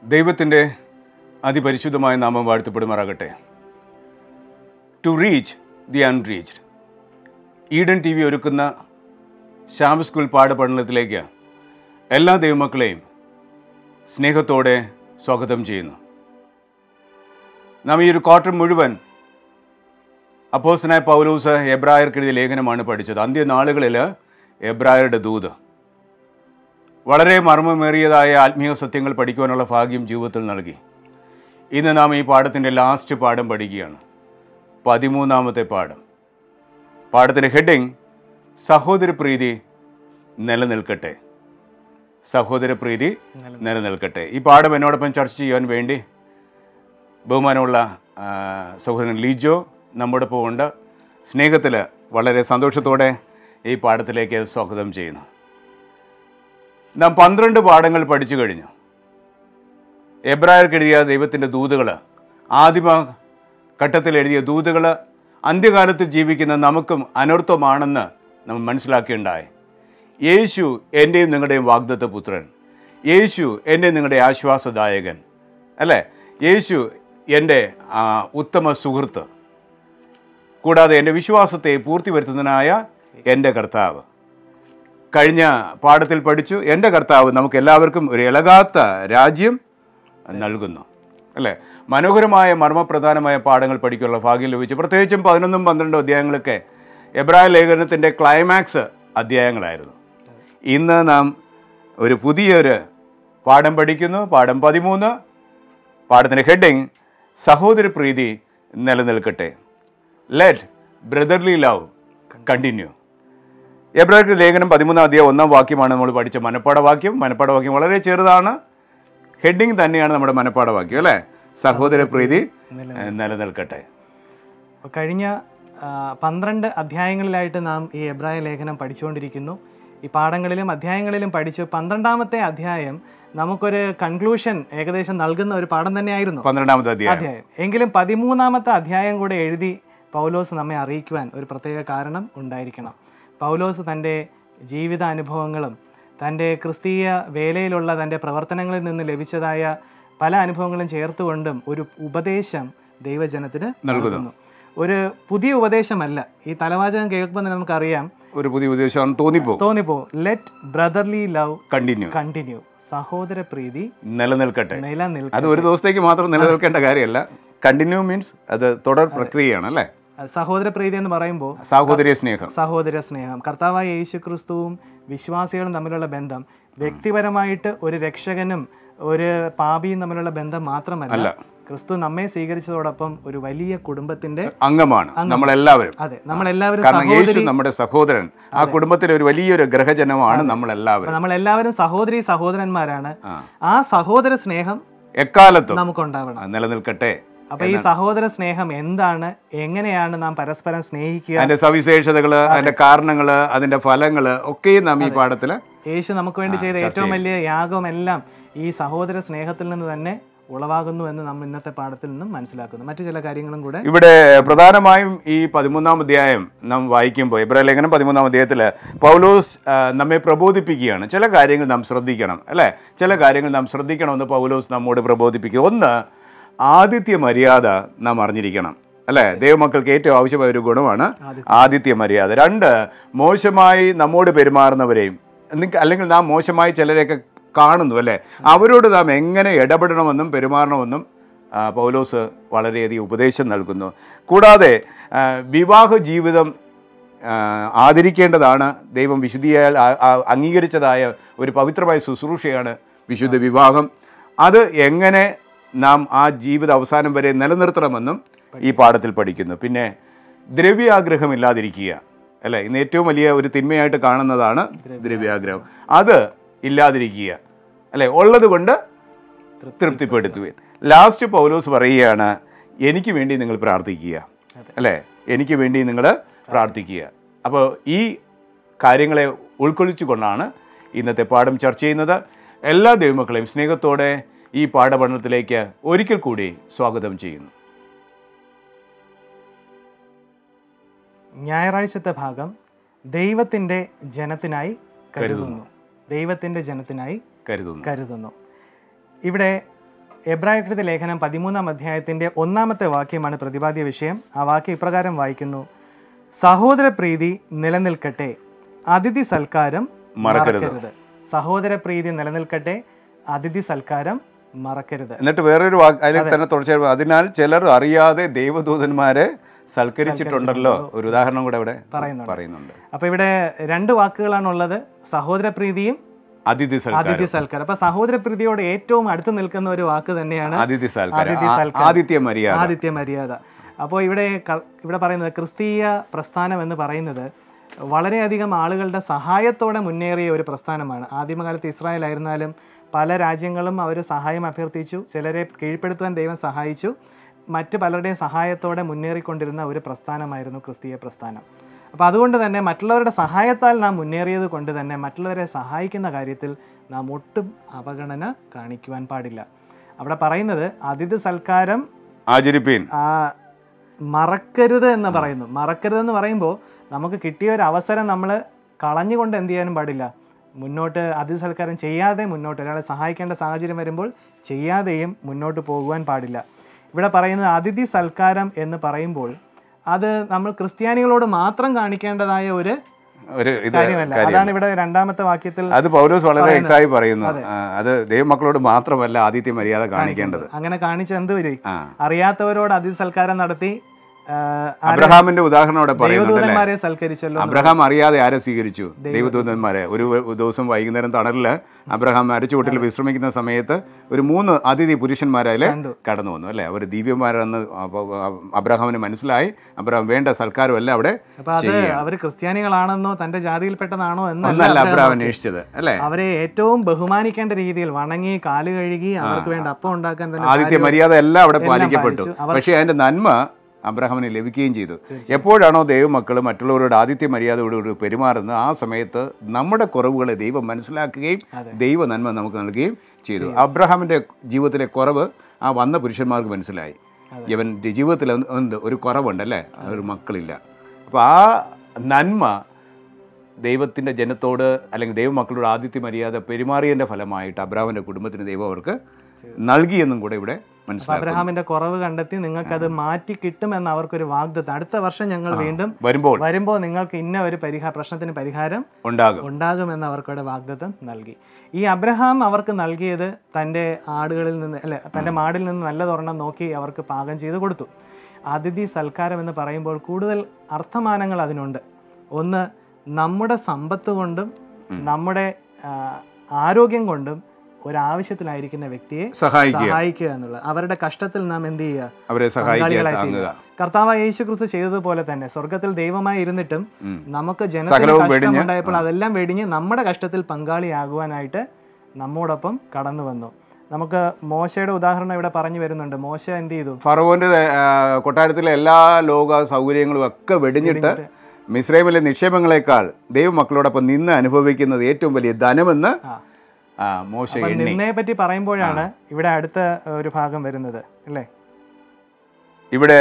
ദൈവത്തിൻ്റെ അതിപരിശുദ്ധമായ നാമം വാഴ്ത്തപ്പെടുമാറാകട്ടെ to reach the unreached Eden TV വി ഒരുക്കുന്ന ശ്യാം സ്കൂൾ പാഠപഠനത്തിലേക്ക് എല്ലാ ദൈവമക്കളെയും സ്നേഹത്തോടെ സ്വാഗതം ചെയ്യുന്നു നാം ഈ ഒരു ക്വാർട്ടർ മുഴുവൻ അപ്പോസനായ പൗലൂസ് എബ്രായർക്കെഴുതിയ ലേഖനമാണ് പഠിച്ചത് അന്ത്യനാളുകളിൽ എബ്രായരുടെ ദൂത് വളരെ മർമ്മമേറിയതായ ആത്മീയ സത്യങ്ങൾ പഠിക്കുവാനുള്ള ഭാഗ്യം ജീവിതത്തിൽ നൽകി ഇന്ന് നാം ഈ പാഠത്തിൻ്റെ ലാസ്റ്റ് പാഠം പഠിക്കുകയാണ് പതിമൂന്നാമത്തെ പാഠം പാഠത്തിൻ്റെ ഹെഡിങ് സഹോദരപ്രീതി നിലനിൽക്കട്ടെ സഹോദരപ്രീതി നിലനിൽക്കട്ടെ ഈ പാഠം എന്നോടൊപ്പം ചർച്ച ചെയ്യാൻ വേണ്ടി ബഹുമാനമുള്ള ആ, സഹോദരൻ ലിജോ നമ്മോടൊപ്പം ഉണ്ട് സ്നേഹത്തിൽ വളരെ സന്തോഷത്തോടെ ഈ പാഠത്തിലേക്ക് സ്വാഗതം ചെയ്യുന്നു നാം പന്ത്രണ്ട് പാഠങ്ങൾ പഠിച്ചു കഴിഞ്ഞു എബ്രായർക്ക് എഴുതിയ ദൈവത്തിൻ്റെ ദൂതുകൾ ആദിമ ഘട്ടത്തിൽ എഴുതിയ ദൂതുകൾ അന്ത്യകാലത്ത് ജീവിക്കുന്ന നമുക്കും അനർത്ഥമാണെന്ന് നമ്മൾ മനസ്സിലാക്കിയുണ്ടായി യേശു എൻ്റെയും നിങ്ങളുടെയും വാഗ്ദത്ത പുത്രൻ യേശു എൻ്റെ നിങ്ങളുടെ ആശ്വാസദായകൻ അല്ലേ യേശു എൻ്റെ ആ, ഉത്തമ സുഹൃത്ത് കൂടാതെ എൻ്റെ വിശ്വാസത്തെ പൂർത്തി വരുത്തുന്നതിനായ എൻ്റെ കർത്താവ് കഴിഞ്ഞ പാഠത്തിൽ പഠിച്ചു എൻ്റെ കർത്താവ് നമുക്ക് എല്ലാവർക്കും ഒരു ഇളകാത്ത രാജ്യം നൽകുന്നു അല്ലേ മനോഹരമായ മർമ്മപ്രധാനമായ പാഠങ്ങൾ പഠിക്കാനുള്ള ഭാഗ്യം ലഭിച്ചു പ്രത്യേകിച്ചും പതിനൊന്നും പന്ത്രണ്ടും അധ്യായങ്ങളൊക്കെ എബ്രായ ലേഖനത്തിൻ്റെ ക്ലൈമാക്സ് അധ്യായങ്ങളായിരുന്നു ഇന്ന് നാം ഒരു പുതിയൊരു പാഠം പഠിക്കുന്നു പാഠം പതിമൂന്ന് പാഠത്തിൻ്റെ ഹെഡിങ് സഹോദരപ്രീതി നിലനിൽക്കട്ടെ let brotherly love continue Ibrahim ലേഖനം പതിമൂന്നാം അധ്യായം ഒന്നാം വാക്യമാണ് നമ്മൾ പഠിച്ച മനപ്പാട വാക്യം മനപ്പാട വാക്യം വളരെ ചെറുതാണ് ഹെഡിങ് തന്നെയാണ് നമ്മുടെ മനപ്പാട വാക്യം അല്ലേ സഹോദരപ്രീതി ഏഹ്, നിലനിൽക്കട്ടെ അപ്പോൾ കഴിഞ്ഞ ആ, പന്ത്രണ്ട് അധ്യായങ്ങളിലായിട്ട് നാം ഈ എബ്രായ ലേഖനം പഠിച്ചുകൊണ്ടിരിക്കുന്നു ഈ പാഠങ്ങളിലും അധ്യായങ്ങളിലും പഠിച്ചു പന്ത്രണ്ടാമത്തെ അധ്യായം നമുക്കൊരു കൺക്ലൂഷൻ ഏകദേശം നൽകുന്ന ഒരു പാഠം തന്നെയായിരുന്നു പന്ത്രണ്ടാമത്തെ അധ്യായം അധ്യായം എങ്കിലും പതിമൂന്നാമത്തെ അധ്യായം കൂടെ എഴുതി പൗലോസ് നമ്മെ അറിയിക്കുവാൻ ഒരു പ്രത്യേക കാരണം ഉണ്ടായിരിക്കണം പൗലോസ് തൻ്റെ ജീവിത അനുഭവങ്ങളും തൻ്റെ ക്രിസ്തീയ വേലയിലുള്ള തൻ്റെ പ്രവർത്തനങ്ങളിൽ നിന്ന് ലഭിച്ചതായ പല അനുഭവങ്ങളും ചേർത്തുകൊണ്ടും ഒരു ഉപദേശം ദൈവജനത്തിന് നൽകുന്നു. ഒരു പുതിയ ഉപദേശമല്ല ഈ തലവാചകം കേൾക്കുമ്പോൾ തന്നെ നമുക്കറിയാം ഒരു പുതിയ ഉദ്ദേശം തോന്നിപ്പോകും തോന്നിപ്പോ let brotherly love continue continue സഹോദര പ്രീതി നിലനിൽക്കട്ടെ നിലനിൽക്കും അത് ഒരു ദിവസത്തേക്ക് മാത്രം നിലനിൽക്കേണ്ട കാര്യമല്ല കണ്ടിന്യൂ മീൻസ് അത് തുടർ പ്രക്രിയയാണ് അല്ലേ സഹോദര പ്രീതി എന്ന് പറയുമ്പോൾ സാഹോദര്യ സ്നേഹം സഹോദര സ്നേഹം കർത്താവായ യേശു ക്രിസ്തുവും വിശ്വാസികളും തമ്മിലുള്ള ബന്ധം വ്യക്തിപരമായിട്ട് ഒരു രക്ഷകനും ഒരു പാപിയും തമ്മിലുള്ള ബന്ധം മാത്രമല്ല അല്ല. ക്രിസ്തു നമ്മെ സ്വീകരിച്ചതോടൊപ്പം ഒരു വലിയ കുടുംബത്തിന്റെ അംഗമാണ് നമ്മളെല്ലാവരും അതെ നമ്മളെല്ലാവരും കാരണം യേശു സഹോദരി നമ്മുടെ സഹോദരൻ ആ കുടുംബത്തിലെ ഒരു വലിയൊരു ഗ്രഹജനമാണ് നമ്മളെല്ലാവരും നമ്മളെല്ലാവരും സഹോദരി സഹോദരന്മാരാണ് ആ. ആ സഹോദര സ്നേഹം എക്കാലത്തും നമുക്കുണ്ടാവണം ആ, നിലനിൽക്കട്ടെ അപ്പൊ ഈ സഹോദര സ്നേഹം എന്താണ് എങ്ങനെയാണ് നാം പരസ്പരം സ്നേഹിക്കുക അതിന്റെ സവിശേഷതകള് അതിന്റെ കാരണങ്ങള് അതിന്റെ ഫലങ്ങള് ഒക്കെയും നാം ഈ പാഠത്തില് യേശു നമുക്ക് വേണ്ടി ചെയ്ത ഏറ്റവും വലിയ യാഗമെല്ലാം ഈ സഹോദര സ്നേഹത്തിൽ നിന്ന് തന്നെ ഉളവാകുന്നു എന്ന് നാം ഇന്നത്തെ പാഠത്തിൽ നിന്നും മനസ്സിലാക്കുന്നു മറ്റു ചില കാര്യങ്ങളും കൂടെ ഇവിടെ പ്രധാനമായും ഈ പതിമൂന്നാം അധ്യായം നാം വായിക്കുമ്പോൾ ഇബ്രാഹിം ലേഖനം പതിമൂന്നാം അധ്യായത്തിൽ പൗലോസ് ആ, നമ്മെ പ്രബോധിപ്പിക്കുകയാണ് ചില കാര്യങ്ങൾ നാം ശ്രദ്ധിക്കണം അല്ലേ ചില കാര്യങ്ങൾ നാം ശ്രദ്ധിക്കണമെന്ന് പൗലോസ് നമ്മോട് പ്രബോധിപ്പിക്കുക ഒന്ന് ആദിത്യ മര്യാദ നാം അറിഞ്ഞിരിക്കണം അല്ലേ ദൈവമക്കൾക്ക് ഏറ്റവും ആവശ്യമായ ഒരു ഗുണമാണ് ആദിത്യ മര്യാദ രണ്ട് മോശമായി നമ്മോട് പെരുമാറുന്നവരെയും നിങ്ങ- അല്ലെങ്കിൽ നാം മോശമായി ചിലരെയൊക്കെ കാണുന്നു അല്ലേ അവരോട് നാം എങ്ങനെ ഇടപെടണമെന്നും പെരുമാറണമെന്നും ആ, പൗലോസ് വളരെയധികം ഉപദേശം നൽകുന്നു കൂടാതെ ആ, വിവാഹ ജീവിതം ആ, ആദരിക്കേണ്ടതാണ് ദൈവം വിശുദ്ധിയാൽ ആ- ആ- അംഗീകരിച്ചതായ ഒരു പവിത്രമായ ശുശ്രൂഷയാണ് വിശുദ്ധ വിവാഹം അത് എങ്ങനെ നാം ആ ജീവിത അവസാനം വരെ നിലനിർത്തണമെന്നും ഈ പാഠത്തിൽ പഠിക്കുന്നു പിന്നെ ദ്രവ്യാഗ്രഹമില്ലാതിരിക്കുക അല്ലേ ഇന്ന് ഏറ്റവും വലിയ ഒരു തിന്മയായിട്ട് കാണുന്നതാണ് ദ്രവ്യാഗ്രഹം അത് ഇല്ലാതിരിക്കുക അല്ലേ ഉള്ളത് കൊണ്ട് തൃപ്തിപ്പെടുത്തുവിൻ ലാസ്റ്റ് പൗലോസ് പറയുകയാണ് എനിക്ക് വേണ്ടി നിങ്ങൾ പ്രാർത്ഥിക്കുക അതെ. അല്ലേ എനിക്ക് വേണ്ടി നിങ്ങൾ പ്രാർത്ഥിക്കുക അപ്പോൾ ഈ കാര്യങ്ങളെ ഉൾക്കൊള്ളിച്ചുകൊണ്ടാണ് ഇന്നത്തെ പാഠം ചർച്ച ചെയ്യുന്നത് എല്ലാ ദൈവമക്കളെയും സ്നേഹത്തോടെ ഈ പാഠപഠനത്തിലേക്ക് ഒരിക്കൽ കൂടി സ്വാഗതം ചെയ്യുന്നു ഞായറാഴ്ചത്തെ ഭാഗം ദൈവത്തിന്റെ ജനത്തിനായി കരുതുന്നു ദൈവത്തിന്റെ ജനത്തിനായി കരുതുന്നു കരുതുന്നു ഇവിടെ എബ്രായകൃതി ലേഖനം പതിമൂന്നാം അധ്യായത്തിന്റെ ഒന്നാമത്തെ വാക്യമാണ് പ്രതിപാദ്യ വിഷയം ആ വാക്യം ഇപ്രകാരം വായിക്കുന്നു സഹോദരപ്രീതി നിലനിൽക്കട്ടെ അതിഥി സൽക്കാരം മറക്കരുത് സഹോദര പ്രീതി നിലനിൽക്കട്ടെ അതിഥി സൽക്കാരം മറക്കരുത് എന്നിട്ട് വേറൊരു വാക്ക് അതിൽ തന്നെ തുടർച്ചയായി അതിനാൽ ചിലർ അറിയാതെ ദൈവദൂതന്മാരെ സൽക്കരിച്ചിട്ടുണ്ടല്ലോ ഒരു ഉദാഹരണം കൂടെ ഇവിടെ പറയുന്നുണ്ട്. പറയുന്നുണ്ട് അപ്പൊ ഇവിടെ രണ്ട് വാക്കുകളാണുള്ളത് സഹോദര പ്രീതിയും അതിഥി സൽക്കാരം അതിഥി സൽക്കാരം അപ്പൊ സഹോദര പ്രീതിയോട് ഏറ്റവും അടുത്ത് നിൽക്കുന്ന ഒരു വാക്ക് തന്നെയാണ് അതിഥി സൽക്കാരം അതിഥി ആ- സൽക്കാരം. ആദിത്യ മര്യാദ ആദിത്യ മര്യാദ അപ്പോൾ ഇവിടെ ക- ഇവിടെ പറയുന്നത് ക്രിസ്തീയ പ്രസ്ഥാനം എന്ന് പറയുന്നത് വളരെയധികം ആളുകളുടെ സഹായത്തോടെ മുന്നേറിയ ഒരു പ്രസ്ഥാനമാണ് ആദ്യമകാലത്ത് ഇസ്രായേൽ ആയിരുന്നാലും പല രാജ്യങ്ങളും അവർ സഹായം അഭ്യർത്ഥിച്ചു ചിലരെ കീഴ്പ്പെടുത്തുവാൻ ദൈവം സഹായിച്ചു മറ്റ് പലരുടെയും സഹായത്തോടെ മുന്നേറിക്കൊണ്ടിരുന്ന ഒരു പ്രസ്ഥാനമായിരുന്നു ക്രിസ്തീയ പ്രസ്ഥാനം അപ്പോൾ അതുകൊണ്ട് തന്നെ മറ്റുള്ളവരുടെ സഹായത്താൽ നാം മുന്നേറിയത് കൊണ്ട് തന്നെ മറ്റുള്ളവരെ സഹായിക്കുന്ന കാര്യത്തിൽ നാം ഒട്ടും അവഗണന കാണിക്കുവാൻ പാടില്ല അവിടെ പറയുന്നത് അതിഥി സൽക്കാരം ആചരിപ്പീൻ ആ, മറക്കരുത് എന്ന് പറയുന്നു മറക്കരുത് എന്ന് പറയുമ്പോൾ നമുക്ക് കിട്ടിയ ഒരു അവസരം നമ്മൾ കളഞ്ഞുകൊണ്ട് എന്ത് ചെയ്യാനും പാടില്ല മുന്നോട്ട് അതിഥി സൽക്കാരം ചെയ്യാതെ മുന്നോട്ട് ഒരാളെ സഹായിക്കേണ്ട സാഹചര്യം വരുമ്പോൾ ചെയ്യാതെയും മുന്നോട്ട് പോകുവാൻ പാടില്ല ഇവിടെ പറയുന്നത് അതിഥി സൽക്കാരം എന്ന് പറയുമ്പോൾ അത് നമ്മൾ ക്രിസ്ത്യാനികളോട് മാത്രം കാണിക്കേണ്ടതായ ഒരു ഒരു ഇത് കാര്യമല്ല കാര്യം അതാണ് ഇവിടെ രണ്ടാമത്തെ വാക്യത്തിൽ അത് പൗലോസ് വളരെ പറയുന്നത്. വ്യക്തമായി പറയുന്നു അതെ. ആ, അത് ദൈവമക്കളോട് മാത്രമല്ല ആദിത്യ മര്യാദ കാണിക്കേണ്ടത് അങ്ങനെ കാണിച്ച എന്ത് വരും ആ അറിയാത്തവരോട് അതിഥി സൽക്കാരം നടത്തി ആ, ആരെ- അബ്രഹാമിന്റെ ഉദാഹരണം അവിടെ പറയുന്നുണ്ടല്ലേ ദൈവദൂതന്മാരെ സൽക്കരിച്ചല്ലോ എന്ന് അബ്രഹാം അറിയാതെ ആരെ സ്വീകരിച്ചു ദൈവദൂതന്മാരെ ഒരു വ- ദിവസം വൈകുന്നേരം തണലില് അബ്രഹാം അരച്ചുകൂട്ടിൽ വിശ്രമിക്കുന്ന സമയത്ത് ഒരു മൂന്ന് അതിഥി പുരുഷന്മാരതിൽ കണ്ടു കടന്നു വന്നു അല്ലേ അവർ ദിവ്യന്മാരെന്ന് അപ്പൊ അബ്രഹാമിന് മനസ്സിലായി അബ്രഹാം വേണ്ട സൽക്കാരമല്ല അവിടെ അപ്പൊ അത് അവര് ക്രിസ്ത്യാനികളാണെന്നോ തന്റെ ജാതിയിൽപ്പെട്ടതാണോ എന്നല്ല ഒന്നല്ല അബ്രഹാം അബ്രഹാം നോക്കിയത്. അന്വേഷിച്ചത് അല്ലേ അവരെ ഏറ്റവും ബഹുമാനിക്കേണ്ട രീതിയിൽ വണങ്ങി കാല് കഴുകി അവർക്ക് വേണ്ട അപ്പം ഉണ്ടാക്കാൻ തന്നെ ആദിത്യ ഭാര്യ- മര്യാദ എല്ലാം അവിടെ എല്ലാം പാലിക്കപ്പെട്ടു പാലിച്ചു. അവർ- പക്ഷേ അതിന്റെ നന്മ അബ്രഹാമിന് ലഭിക്കുകയും ചെയ്തു തീർച്ചയായും. എപ്പോഴാണോ ദൈവമക്കൾ മറ്റുള്ളവരോട് ആദിത്യ മര്യാദയോടുകൂടി പെരുമാറുന്നത് ആ സമയത്ത് നമ്മുടെ കുറവുകളെ ദൈവം മനസ്സിലാക്കുകയും അതെ. ദൈവ നന്മ നമുക്ക് നൽകുകയും ചെയ്തു അബ്രഹാമിന്റെ ജീവിതത്തിലെ കുറവ് ആ വന്ന പുരുഷന്മാർക്ക് മനസ്സിലായി അതെ. ഇവൻ്റെ ജീവിതത്തിൽ ഒന്ന് ഉണ്ട് ഒരു കുറവുണ്ട് അല്ലേ ഒരു മക്കളില്ല അപ്പോൾ ആ നന്മ ദൈവത്തിൻ്റെ ജനത്തോട് അല്ലെങ്കിൽ ദൈവമക്കളോട് ആദിത്യ മര്യാദ പെരുമാറിയതിൻ്റെ ഫലമായിട്ട് അബ്രഹാമിൻ്റെ കുടുംബത്തിന് ദൈവം അവർക്ക് ചെയ്തു. നൽകിയെന്നും കൂടെ ഇവിടെ അപ്പൊ മനസ്സിലാക്കും അബ്രഹാമിന്റെ കുറവ് കണ്ടെത്തി നിങ്ങൾക്ക് അത് മാറ്റി കിട്ടുമെന്ന് അവർക്കൊരു വാഗ്ദത്തം അടുത്ത വർഷം ഞങ്ങൾ വീണ്ടും വരുമ്പോൾ വരുമ്പോൾ നിങ്ങൾക്ക് ഇന്ന ഒരു പരിഹാര പ്രശ്നത്തിന് പരിഹാരം ഉണ്ടാകും ഉണ്ടാകുമെന്ന് അവർക്കവിടെ വാഗ്ദത്തം നൽകി ഈ അബ്രഹാം അവർക്ക് നൽകിയത് തൻ്റെ ആടുകളിൽ നിന്ന് അല്ലെ തൻ്റെ മാടിൽ നിന്ന് നല്ലതൊരെണ്ണം നോക്കി അവർക്ക് പാകം ചെയ്ത് കൊടുത്തു അതിഥി സൽക്കാരം എന്ന് പറയുമ്പോൾ കൂടുതൽ അർത്ഥമാനങ്ങൾ അതിനുണ്ട് ഒന്ന് നമ്മുടെ സമ്പത്ത് കൊണ്ടും ഉം. നമ്മുടെ ആ, ആരോഗ്യം കൊണ്ടും ഒരാവശ്യത്തിലായിരിക്കുന്ന വ്യക്തിയെ സഹായിക്കുക സഹായിക്കുക എന്നുള്ളത് അവരുടെ കഷ്ടത്തിൽ നാം എന്ത് ചെയ്യുക അവരെ സഹായിക്കുക പങ്കാളികളായി താങ്ങുക കർത്താവായ യേശു ക്രിസ്തു ചെയ്തതുപോലെ തന്നെ സ്വർഗത്തിൽ ദൈവമായി ഇരുന്നിട്ടും ഉം. നമുക്ക് ജനത്തിന് സകലവും വെടിഞ്ഞ്, കഷ്ടമുണ്ടായപ്പോൾ അതെല്ലാം വെടിഞ്ഞ് നമ്മുടെ കഷ്ടത്തിൽ പങ്കാളിയാകുവാനായിട്ട് നമ്മോടൊപ്പം കടന്നു വന്നു നമുക്ക് മോശയുടെ ഉദാഹരണം ഇവിടെ പറഞ്ഞു വരുന്നുണ്ട് മോശ എന്ത് ചെയ്തു ഫറവോന്റെ ആ, കൊട്ടാരത്തിലെ എല്ലാ ലോക സൗകര്യങ്ങളും ഒക്കെ വെടിഞ്ഞിട്ട് മിശ്രൈമിലെ നിക്ഷേപങ്ങളെക്കാൾ ദൈവമക്കളോടൊപ്പം നിന്ന് അനുഭവിക്കുന്നത് ഏറ്റവും വലിയ ധനമെന്ന് ആ. ആ, മോശ അപ്പൊ എണ്ണി നിന്നയെ പറ്റി പറയുമ്പോഴാണ് ഇവിടെ അടുത്ത ഒരു ഭാഗം വരുന്നത് അല്ലേ ഇവിടെ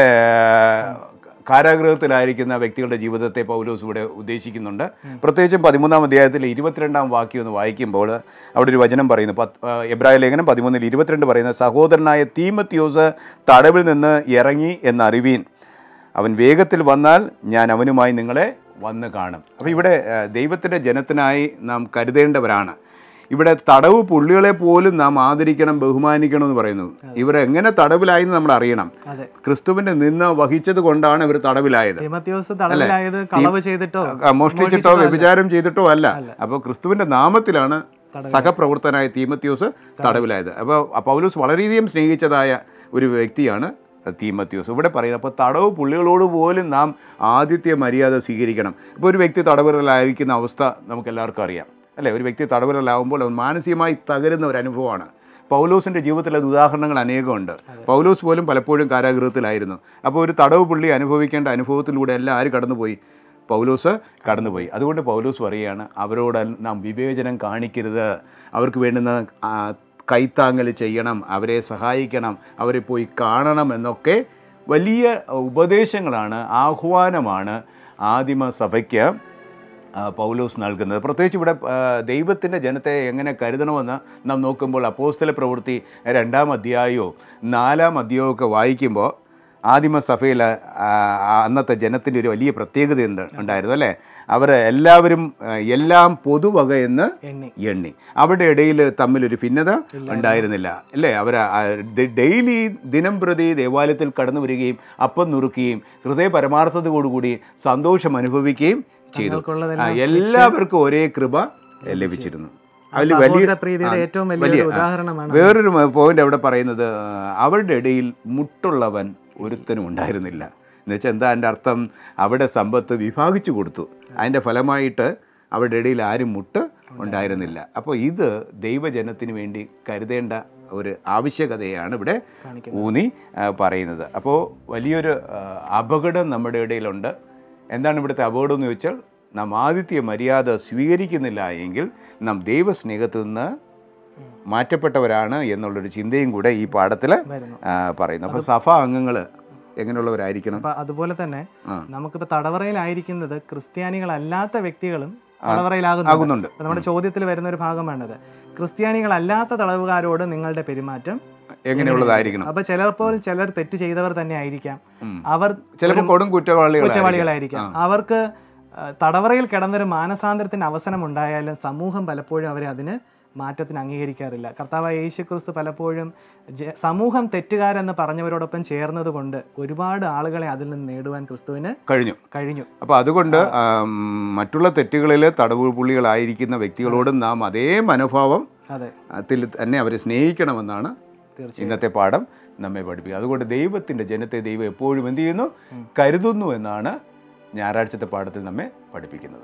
കാരാഗൃഹത്തിലായിരിക്കുന്ന വ്യക്തികളുടെ ജീവിതത്തെ പൗലോസ് ഇവിടെ ഉദ്ദേശിക്കുന്നുണ്ട് പ്രത്യേകിച്ചും പതിമൂന്നാം അധ്യായത്തിൽ ഇരുപത്തിരണ്ടാം വാക്യം ഒന്ന് വായിക്കുമ്പോൾ അവിടെ ഒരു വചനം പറയുന്നു പത്ത് ആ, എബ്രായ ലേഖനം പതിമൂന്നിൽ ഇരുപത്തിരണ്ട് പറയുന്ന സഹോദരനായ തീമത്യോസ് തടവിൽ നിന്ന് ഇറങ്ങി എന്നറിവീൻ അവൻ വേഗത്തിൽ വന്നാൽ ഞാൻ അവനുമായി നിങ്ങളെ വന്ന് കാണും അപ്പോൾ ഇവിടെ ദൈവത്തിൻ്റെ ജനത്തിനായി നാം കരുതേണ്ടവരാണ് ഇവിടെ തടവ് പുള്ളികളെ പോലും നാം ആദരിക്കണം ബഹുമാനിക്കണം എന്ന് പറയുന്നു ഇവർ എങ്ങനെ തടവിലായി എന്ന് നമ്മൾ അറിയണം അതെ ക്രിസ്തുവിന്റെ നിന്ന് വഹിച്ചത് കൊണ്ടാണ് ഇവർ തടവിലായത് തിമത്യോസ് തടവിലായത് കളവ് ചെയ്തിട്ടോ ആ, മോഷ്ടിച്ചിട്ടോ വ്യഭിചാരം ചെയ്തിട്ടോ അല്ല അല്ല. അപ്പോൾ ക്രിസ്തുവിന്റെ നാമത്തിലാണ് തടവിലായത്. സഹപ്രവർത്തനായ തീമത്യോസ് തടവിലായത് അപ്പോൾ പൗലൂസ് വളരെയധികം സ്നേഹിച്ചതായ ഒരു വ്യക്തിയാണ് തീമത്യോസ് ഇവിടെ പറയുന്നത് അപ്പോൾ തടവ് പുള്ളികളോട് പോലും നാം ആദിത്യ മര്യാദ സ്വീകരിക്കണം ഇപ്പോൾ ഒരു വ്യക്തി തടവിലായിരിക്കുന്ന അവസ്ഥ നമുക്ക് എല്ലാവർക്കും അറിയാം അല്ലേ ഒരു വ്യക്തി തടവിലാവുമ്പോൾ അവൻ മാനസികമായി തകരുന്ന ഒരു അനുഭവമാണ് പൗലോസിൻ്റെ ജീവിതത്തിൽ അത് ഉദാഹരണങ്ങൾ അനേകമുണ്ട് പൗലോസ് പോലും പലപ്പോഴും കാരാഗൃഹത്തിലായിരുന്നു അപ്പോൾ ഒരു തടവ് പുള്ളി അനുഭവിക്കേണ്ട അനുഭവത്തിലൂടെ എല്ലാം ആര് കടന്നുപോയി പൗലോസ് കടന്നുപോയി അതുകൊണ്ട് പൗലോസ് പറയുകയാണ് അവരോട് നാം വിവേചനം കാണിക്കരുത് അവർക്ക് വേണ്ടുന്ന ആ, കൈത്താങ്ങൽ ചെയ്യണം അവരെ സഹായിക്കണം അവരെ പോയി കാണണം എന്നൊക്കെ വലിയ ഉപദേശങ്ങളാണ് ആഹ്വാനമാണ് ആദിമ സഭയ്ക്ക് ആ, പൗലോസ് നൽകുന്നത് പ്രത്യേകിച്ച് ഇവിടെ ദൈവത്തിൻ്റെ ജനത്തെ എങ്ങനെ കരുതണമെന്ന് നാം നോക്കുമ്പോൾ അപ്പോസ്തല പ്രവൃത്തി രണ്ടാം അധ്യായവും നാലാം അധ്യായവും ഒക്കെ വായിക്കുമ്പോൾ ആദിമ സഭയിൽ അന്നത്തെ ജനത്തിൻ്റെ ഒരു വലിയ പ്രത്യേകത എന്ത് ഉണ്ടായിരുന്നു അല്ലേ അവർ എല്ലാവരും ആ, എല്ലാം പൊതുവക എന്ന് എണ്ണി എണ്ണി അവരുടെ ഇടയിൽ തമ്മിലൊരു ഭിന്നത ഉണ്ടായിരുന്നില്ല അല്ലേ അവർ ഡെയിലി ദിനം പ്രതി ദേവാലയത്തിൽ കടന്നു വരികയും അപ്പം നുറുക്കുകയും ഹൃദയ പരമാർത്ഥതയോടുകൂടി സന്തോഷം അനുഭവിക്കുകയും ചെയ്തു ആ, ഞങ്ങൾക്കുള്ളതെല്ലാം എല്ലാവർക്കും ഒരേ കൃപ ലഭിച്ചിരുന്നു അതിൽ വലിയ സഹോദര പ്രീതിയുടെ ആ, ഏറ്റവും വലിയ, വലിയൊരു ആ. ഉദാഹരണമാണ് വേറൊരു പോയിന്റ് അവിടെ പറയുന്നത് ആ, അവരുടെ ഇടയിൽ മുട്ടുള്ളവൻ ഒരുത്തനും ഉണ്ടായിരുന്നില്ല എന്നുവെച്ചാൽ എന്താ എൻ്റെ അർത്ഥം അവിടെ സമ്പത്ത് വിഭാഗിച്ചു കൊടുത്തു അതിൻ്റെ ഫലമായിട്ട് അവരുടെ ഇടയിൽ ആരും മുട്ട് ഉണ്ടായിരുന്നില്ല അപ്പോൾ ഇത് ദൈവജനത്തിന് വേണ്ടി കരുതേണ്ട ഒരു ആവശ്യകതയാണ് ഇവിടെ കാണിക്കുന്നത് ഊന്നി ആ, പറയുന്നത് അപ്പോൾ വലിയൊരു ആ, അപകടം നമ്മുടെ ഇടയിലുണ്ട് എന്താണ് ഇവിടുത്തെ അപകടം എന്ന് ചോദിച്ചാൽ നാം ആദിത്യ മര്യാദ സ്വീകരിക്കുന്നില്ല എങ്കിൽ നാം ദൈവസ്നേഹത്തിൽ നിന്ന് മാറ്റപ്പെട്ടവരാണ് എന്നുള്ളൊരു ചിന്തയും കൂടെ ഈ പാഠത്തിൽ വരുന്നു പറയുന്നു അപ്പോൾ സഭ അംഗങ്ങൾ എങ്ങനെയുള്ളവരായിരിക്കണം അപ്പൊ അതുപോലെ തന്നെ ആ. നമുക്കിപ്പോ തടവറയിലായിരിക്കുന്നത് ക്രിസ്ത്യാനികളല്ലാത്ത വ്യക്തികളും തടവറയിലാകുന്നു ആകുന്നുണ്ട് നമ്മുടെ ചോദ്യത്തിൽ വരുന്ന ഒരു ഭാഗമാണിത് ക്രിസ്ത്യാനികളല്ലാത്ത തടവുകാരോട് നിങ്ങളുടെ പെരുമാറ്റം എങ്ങനെയുള്ളതായിരിക്കണം അപ്പൊ ചിലപ്പോൾ ചിലർ തെറ്റ് ചെയ്തവർ തന്നെ ആയിരിക്കാം ഉം. അവർ ചിലപ്പോൾ കൊടും കുറ്റവാളികൾ കുറ്റവാളികളായിരിക്കാം അവർക്ക് ആ, തടവറയിൽ കിടന്നൊരു മാനസാന്തരത്തിന് അവസരം ഉണ്ടായാലും സമൂഹം പലപ്പോഴും അവരെ അതിന് മാറ്റത്തിന് അംഗീകരിക്കാറില്ല കർത്താവായ യേശു ക്രിസ്തു പലപ്പോഴും ജ- സമൂഹം തെറ്റുകാരെന്ന് പറഞ്ഞവരോടൊപ്പം ചേർന്നത് കൊണ്ട് ഒരുപാട് ആളുകളെ അതിൽ നിന്ന് നേടുവാൻ ക്രിസ്തുവിന് കഴിഞ്ഞു കഴിഞ്ഞു അപ്പോൾ അതുകൊണ്ട് ആം, മറ്റുള്ള തെറ്റുകളിൽ തടവ് പുള്ളികളായിരിക്കുന്ന വ്യക്തികളോടും നാം അതേ മനോഭാവം അതെ ത്തിൽ തന്നെ അവരെ സ്നേഹിക്കണമെന്നാണ് തീർച്ചയായും ഇന്നത്തെ പാഠം നമ്മെ പഠിപ്പിക്കുക അതുകൊണ്ട് ദൈവത്തിൻ്റെ ജനത്തെ ദൈവം എപ്പോഴും എന്ത് ചെയ്യുന്നു ഉം. കരുതുന്നു എന്നാണ് ഞായറാഴ്ചത്തെ പാഠത്തിൽ നമ്മെ പഠിപ്പിക്കുന്നത്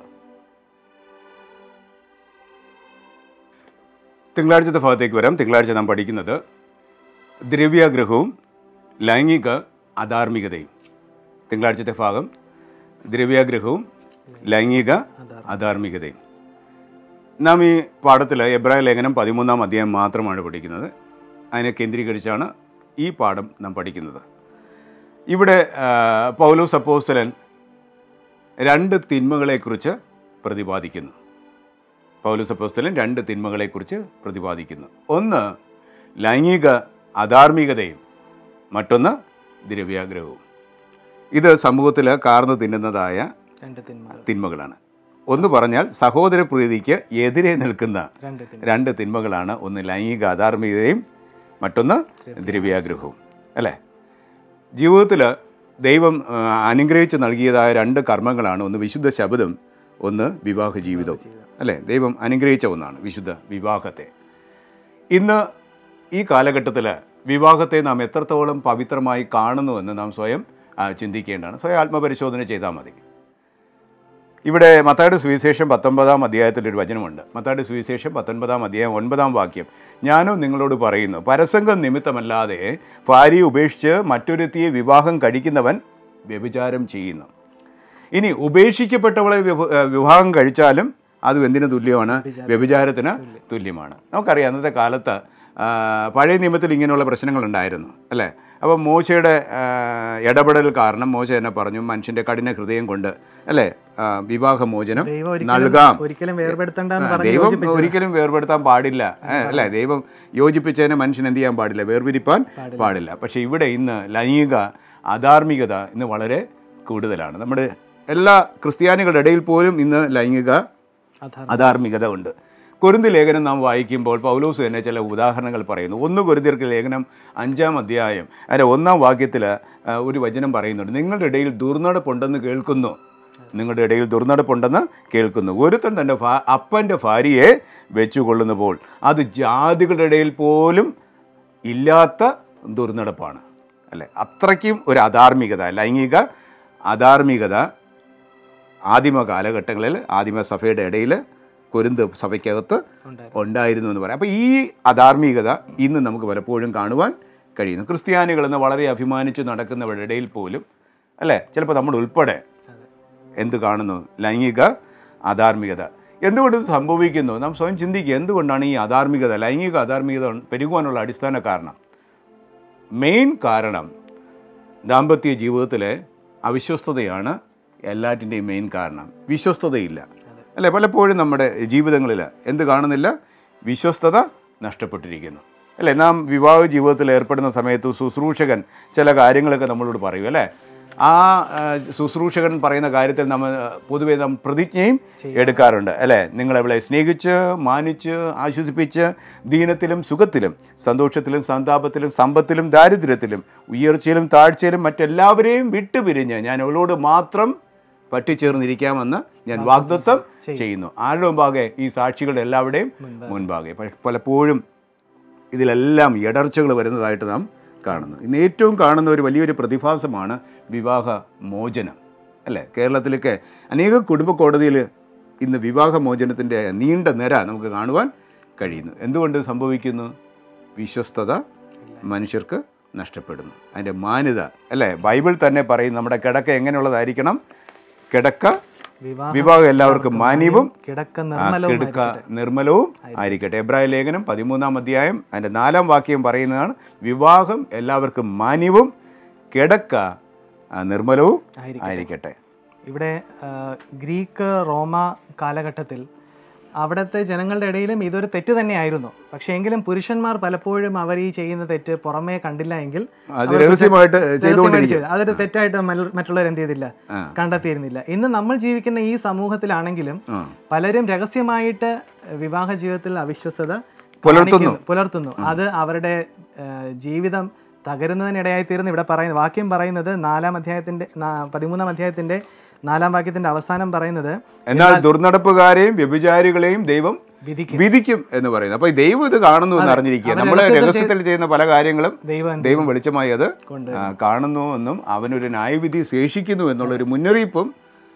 തിങ്കളാഴ്ചത്തെ ഭാഗത്തേക്ക് വരാം തിങ്കളാഴ്ച നാം പഠിക്കുന്നത് ദ്രവ്യാഗ്രഹവും ലൈംഗിക അധാർമികതയും തിങ്കളാഴ്ചത്തെ ഭാഗം ദ്രവ്യാഗ്രഹവും ലൈംഗിക അതാ അധാർമികതയും നാം ഈ പാഠത്തിൽ എബ്രായ ലേഖനം പതിമൂന്നാം അധ്യായം മാത്രമാണ് പഠിക്കുന്നത് അതിനെ കേന്ദ്രീകരിച്ചാണ് ഈ പാഠം നാം പഠിക്കുന്നത് ഇവിടെ ആ, പൗലോസ് അപ്പോസ്തലൻ രണ്ട് തിന്മകളെക്കുറിച്ച് പ്രതിപാദിക്കുന്നു പൗലോസ് അപ്പോസ്തലൻ രണ്ട് തിന്മകളെക്കുറിച്ച് പ്രതിപാദിക്കുന്നു ഒന്ന് ലൈംഗിക അധാർമികതയും മറ്റൊന്ന് ദ്രവ്യാഗ്രഹവും ഇത് സമൂഹത്തിൽ കാർന്നു തിന്നുന്നതായ രണ്ട് തിന്മകൾ തിന്മകളാണ് ഒന്ന് പറഞ്ഞാൽ സഹോദര പ്രീതിക്ക് എതിരെ നിൽക്കുന്ന രണ്ട് തിന്മ രണ്ട് തിന്മകളാണ് ഒന്ന് ലൈംഗിക അധാർമികതയും മറ്റൊന്ന് ദ്രവ്യാഗ്രഹവും അല്ലേ ജീവിതത്തിൽ ദൈവം ആ, അനുഗ്രഹിച്ച് നൽകിയതായ രണ്ട് കർമ്മങ്ങളാണ് ഒന്ന് വിശുദ്ധ ശബ്ദം ഒന്ന് വിവാഹ ജീവിതവും ജീവിതം. അല്ലേ ദൈവം അനുഗ്രഹിച്ച ഒന്നാണ് വിശുദ്ധ വിവാഹത്തെ ഇന്ന് ഈ കാലഘട്ടത്തിൽ വിവാഹത്തെ നാം എത്രത്തോളം പവിത്രമായി കാണുന്നുവെന്ന് നാം സ്വയം ആ, ചിന്തിക്കേണ്ടതാണ് സ്വയം ആത്മപരിശോധന ചെയ്താൽ മതി ഇവിടെ മത്തായുടെ സുവിശേഷം പത്തൊമ്പതാം അധ്യായത്തിൽ ഒരു വചനമുണ്ട് മത്തായുടെ സുവിശേഷം പത്തൊൻപതാം അധ്യായം ഒൻപതാം വാക്യം ഞാനും നിങ്ങളോട് പറയുന്നു പരസംഗം നിമിത്തമല്ലാതെ ഭാര്യയെ ഉപേക്ഷിച്ച് മറ്റൊരുത്തിയെ വിവാഹം കഴിക്കുന്നവൻ വ്യഭിചാരം ചെയ്യുന്നു ഇനി ഉപേക്ഷിക്കപ്പെട്ടവളെ വിവ- ഏഹ് വിവാഹം കഴിച്ചാലും അതും എന്തിനു തുല്യമാണ് വ്യഭിചാരം. വ്യഭിചാരത്തിന് തുല്യം. തുല്യമാണ് നമുക്കറിയാം അന്നത്തെ കാലത്ത് ആ, പഴയ നിയമത്തിൽ ഇങ്ങനെയുള്ള പ്രശ്നങ്ങളുണ്ടായിരുന്നു അല്ലേ അപ്പോൾ മോശയുടെ ആ, ഇടപെടൽ കാരണം മോശ എന്നെ പറഞ്ഞു മനുഷ്യൻ്റെ കഠിന ഹൃദയം കൊണ്ട് അല്ലേ ആ, വിവാഹമോചനം ദൈവം ഒരിക്കലും നൽകാം ഒരിക്കലും വേർപെടുത്തണ്ടെന്ന് ആ, പറഞ്ഞ് ദൈവം യോജിപ്പിച്ചത്. ഒരിക്കലും വേർപെടുത്താൻ പാടില്ല ഏ, അല്ലേ ദൈവം യോജിപ്പിച്ചതിനെ മനുഷ്യൻ എന്ത് ചെയ്യാൻ പാടില്ല വേർപിരിപ്പാൻ പാടില്ല. പാടില്ല പക്ഷേ ഇവിടെ ഇന്ന് ലൈംഗിക അധാർമികത ഇന്ന് വളരെ കൂടുതലാണ് നമ്മുടെ എല്ലാ ക്രിസ്ത്യാനികളുടെ ഇടയിൽ പോലും ഇന്ന് ലൈംഗിക അധാർമികത. അധാർമികത ഉണ്ട് കൊരിന്തി ലേഖനം നാം വായിക്കുമ്പോൾ പൗലോസ് തന്നെ ചില ഉദാഹരണങ്ങൾ പറയുന്നു ഒന്ന് കൊരിന്തിയർക്ക് ലേഖനം അഞ്ചാം അധ്യായം അതിൻ്റെ ഒന്നാം വാക്യത്തിൽ ഒരു വചനം പറയുന്നുണ്ട് നിങ്ങളുടെ ഇടയിൽ ദുർനടപ്പുണ്ടെന്ന് കേൾക്കുന്നു നിങ്ങളുടെ ഇടയിൽ ദുർനടപ്പുണ്ടെന്ന് കേൾക്കുന്നു ഒരുത്തൻ തൻ്റെ ഭാ അപ്പൻ്റെ ഭാര്യയെ വെച്ചുകൊള്ളുന്നപ്പോൾ അത് ജാതികളുടെ ഇടയിൽ പോലും ഇല്ലാത്ത ദുർനടപ്പാണ് അല്ലേ അത്രയ്ക്കും ഒരു അധാർമികത ലൈംഗിക അധാർമികത ആദിമ കാലഘട്ടങ്ങളിൽ ആദിമ സഭയുടെ ഇടയിൽ കൊരിന്ത് സഭയ്ക്കകത്ത് ഉണ്ടായിരുന്നു. ഉണ്ടായിരുന്നു എന്ന് പറയാം അപ്പോൾ ഈ അധാർമികത ഇന്ന് നമുക്ക് പലപ്പോഴും കാണുവാൻ കഴിയുന്നു ക്രിസ്ത്യാനികൾ എന്ന് വളരെ അഭിമാനിച്ച് നടക്കുന്നവരുടെ ഇടയിൽ പോലും അല്ലേ ചിലപ്പോൾ നമ്മൾ ഉൾപ്പെടെ അതെ. എന്ത് കാണുന്നു ലൈംഗിക അധാർമികത എന്തുകൊണ്ട് ഇത് സംഭവിക്കുന്നു നാം സ്വയം ചിന്തിക്കുക എന്തുകൊണ്ടാണ് ഈ അധാർമികത ലൈംഗിക അധാർമികത പെരുകുവാനുള്ള അടിസ്ഥാന കാരണം മെയിൻ കാരണം ദാമ്പത്യ ജീവിതത്തിലെ അവിശ്വസ്തതയാണ് എല്ലാറ്റിൻ്റെയും മെയിൻ കാരണം വിശ്വസ്തതയില്ല അതെ. അല്ലേ പലപ്പോഴും നമ്മുടെ ജീവിതങ്ങളിൽ എന്ത് കാണുന്നില്ല വിശ്വസ്തത നഷ്ടപ്പെട്ടിരിക്കുന്നു അല്ലേ നാം വിവാഹ ജീവിതത്തിൽ ഏർപ്പെടുന്ന സമയത്ത് ശുശ്രൂഷകൻ ചില കാര്യങ്ങളൊക്കെ നമ്മളോട് പറയും അല്ലേ ആ ആ, ശുശ്രൂഷകൻ പറയുന്ന കാര്യത്തിൽ നമ്മൾ ആ, പൊതുവേ നാം പ്രതിജ്ഞയും എടുക്കാറുണ്ട് അല്ലേ നിങ്ങളവളെ സ്നേഹിച്ച് മാനിച്ച് ആശ്വസിപ്പിച്ച് ദീനത്തിലും സുഖത്തിലും സന്തോഷത്തിലും സന്താപത്തിലും സമ്പത്തിലും ദാരിദ്ര്യത്തിലും ഉയർച്ചയിലും താഴ്ചയിലും മറ്റെല്ലാവരെയും വിട്ടുപിരിഞ്ഞ് ഞാൻ അവളോട് മാത്രം പറ്റിച്ചേർന്നിരിക്കാമെന്ന് ഞാൻ വാഗ്ദത്വം ചെയ്യുന്നു ആരുടെ മുമ്പാകെ ഈ സാക്ഷികളുടെ എല്ലാവരുടെയും മുൻപ് മുൻപാകെ പക്ഷെ പലപ്പോഴും ഇതിലെല്ലാം ഇടർച്ചകൾ വരുന്നതായിട്ട് നാം കാണുന്നു ഇന്ന് ഏറ്റവും കാണുന്ന ഒരു വലിയൊരു പ്രതിഭാസമാണ് വിവാഹ മോചനം അല്ലേ കേരളത്തിലൊക്കെ അനേക കുടുംബ കോടതിയിൽ ഇന്ന് വിവാഹ മോചനത്തിൻ്റെ നീണ്ട നിര നമുക്ക് കാണുവാൻ കഴിയുന്നു എന്തുകൊണ്ട് സംഭവിക്കുന്നു വിശ്വസ്തത മനുഷ്യർക്ക് നഷ്ടപ്പെടുന്നു അതിൻ്റെ മാന്യത അല്ലേ ബൈബിൾ തന്നെ പറയും നമ്മുടെ കിടക്ക എങ്ങനെയുള്ളതായിരിക്കണം കിടക്ക വിവാഹം വിവാഹം എല്ലാവർക്കും മാന്യവും കിടക്ക ആ, നിർമ്മലവും കിടുക്ക നിർമ്മലവും ആയിരിക്കട്ടെ എബ്രായ ലേഖനം പതിമൂന്നാം അധ്യായം അതിൻ്റെ നാലാം വാക്യം പറയുന്നതാണ് വിവാഹം എല്ലാവർക്കും മാന്യവും കിടക്ക ആ, നിർമ്മലവും ആയിരിക്കും ആയിരിക്കട്ടെ ഇവിടെ ആ, ഗ്രീക്ക് റോമ കാലഘട്ടത്തിൽ അവിടുത്തെ ജനങ്ങളുടെ ഇടയിലും ഇതൊരു തെറ്റ് തന്നെയായിരുന്നു പക്ഷേ എങ്കിലും പുരുഷന്മാർ പലപ്പോഴും അവർ ഈ ചെയ്യുന്ന തെറ്റ് പുറമേ കണ്ടില്ല എങ്കിൽ അത് രഹസ്യമായിട്ട് ചെയ്തുകൊണ്ടിരിക്കും ചെയ്തു. അതൊരു തെറ്റായിട്ട് മൽ- മറ്റുള്ളവർ എന്ത് ചെയ്തില്ല ആ. കണ്ടെത്തിയിരുന്നില്ല ഇന്ന് നമ്മൾ ജീവിക്കുന്ന ഈ സമൂഹത്തിലാണെങ്കിലും ആ. പലരും രഹസ്യമായിട്ട് വിവാഹ ജീവിതത്തിൽ അവിശ്വസ്തത പുലർത്തുന്നു. കാണിക്കുന്നു, പുലർത്തുന്നു അത് അവരുടെ ആ, ജീവിതം തകരുന്നതിനിടയായി തീർന്ന് ഇവിടെ പറയുന്നത് വാക്യം പറയുന്നത് നാലാം അധ്യായത്തിന്റെ നാ- പതിമൂന്നാം അധ്യായത്തിന്റെ നാലാം വാക്യത്തിന്റെ അവസാനം പറയുന്നത് എന്നാൽ ദുർനടപ്പുകാരെയും വ്യഭിചാരികളെയും ദൈവം വിധിക്കും വിധിക്കും എന്ന് പറയുന്നത് അപ്പോൾ ദൈവം ഇത് കാണുന്നു എന്ന് അറിഞ്ഞിരിക്കുക അവൻ നമ്മൾ രഹസ്യത്തിൽ രഹസ്യത്തിൽ ചെയ്യുന്ന പല കാര്യങ്ങളും ദൈവം എന്ത് ദൈവം വെളിച്ചമായി അത് കൊണ്ട് ആ, കാണുന്നു എന്നും അവനൊരു ന്യായവിധി ശേഷിക്കുന്നു എന്നുള്ളൊരു മുന്നറിയിപ്പും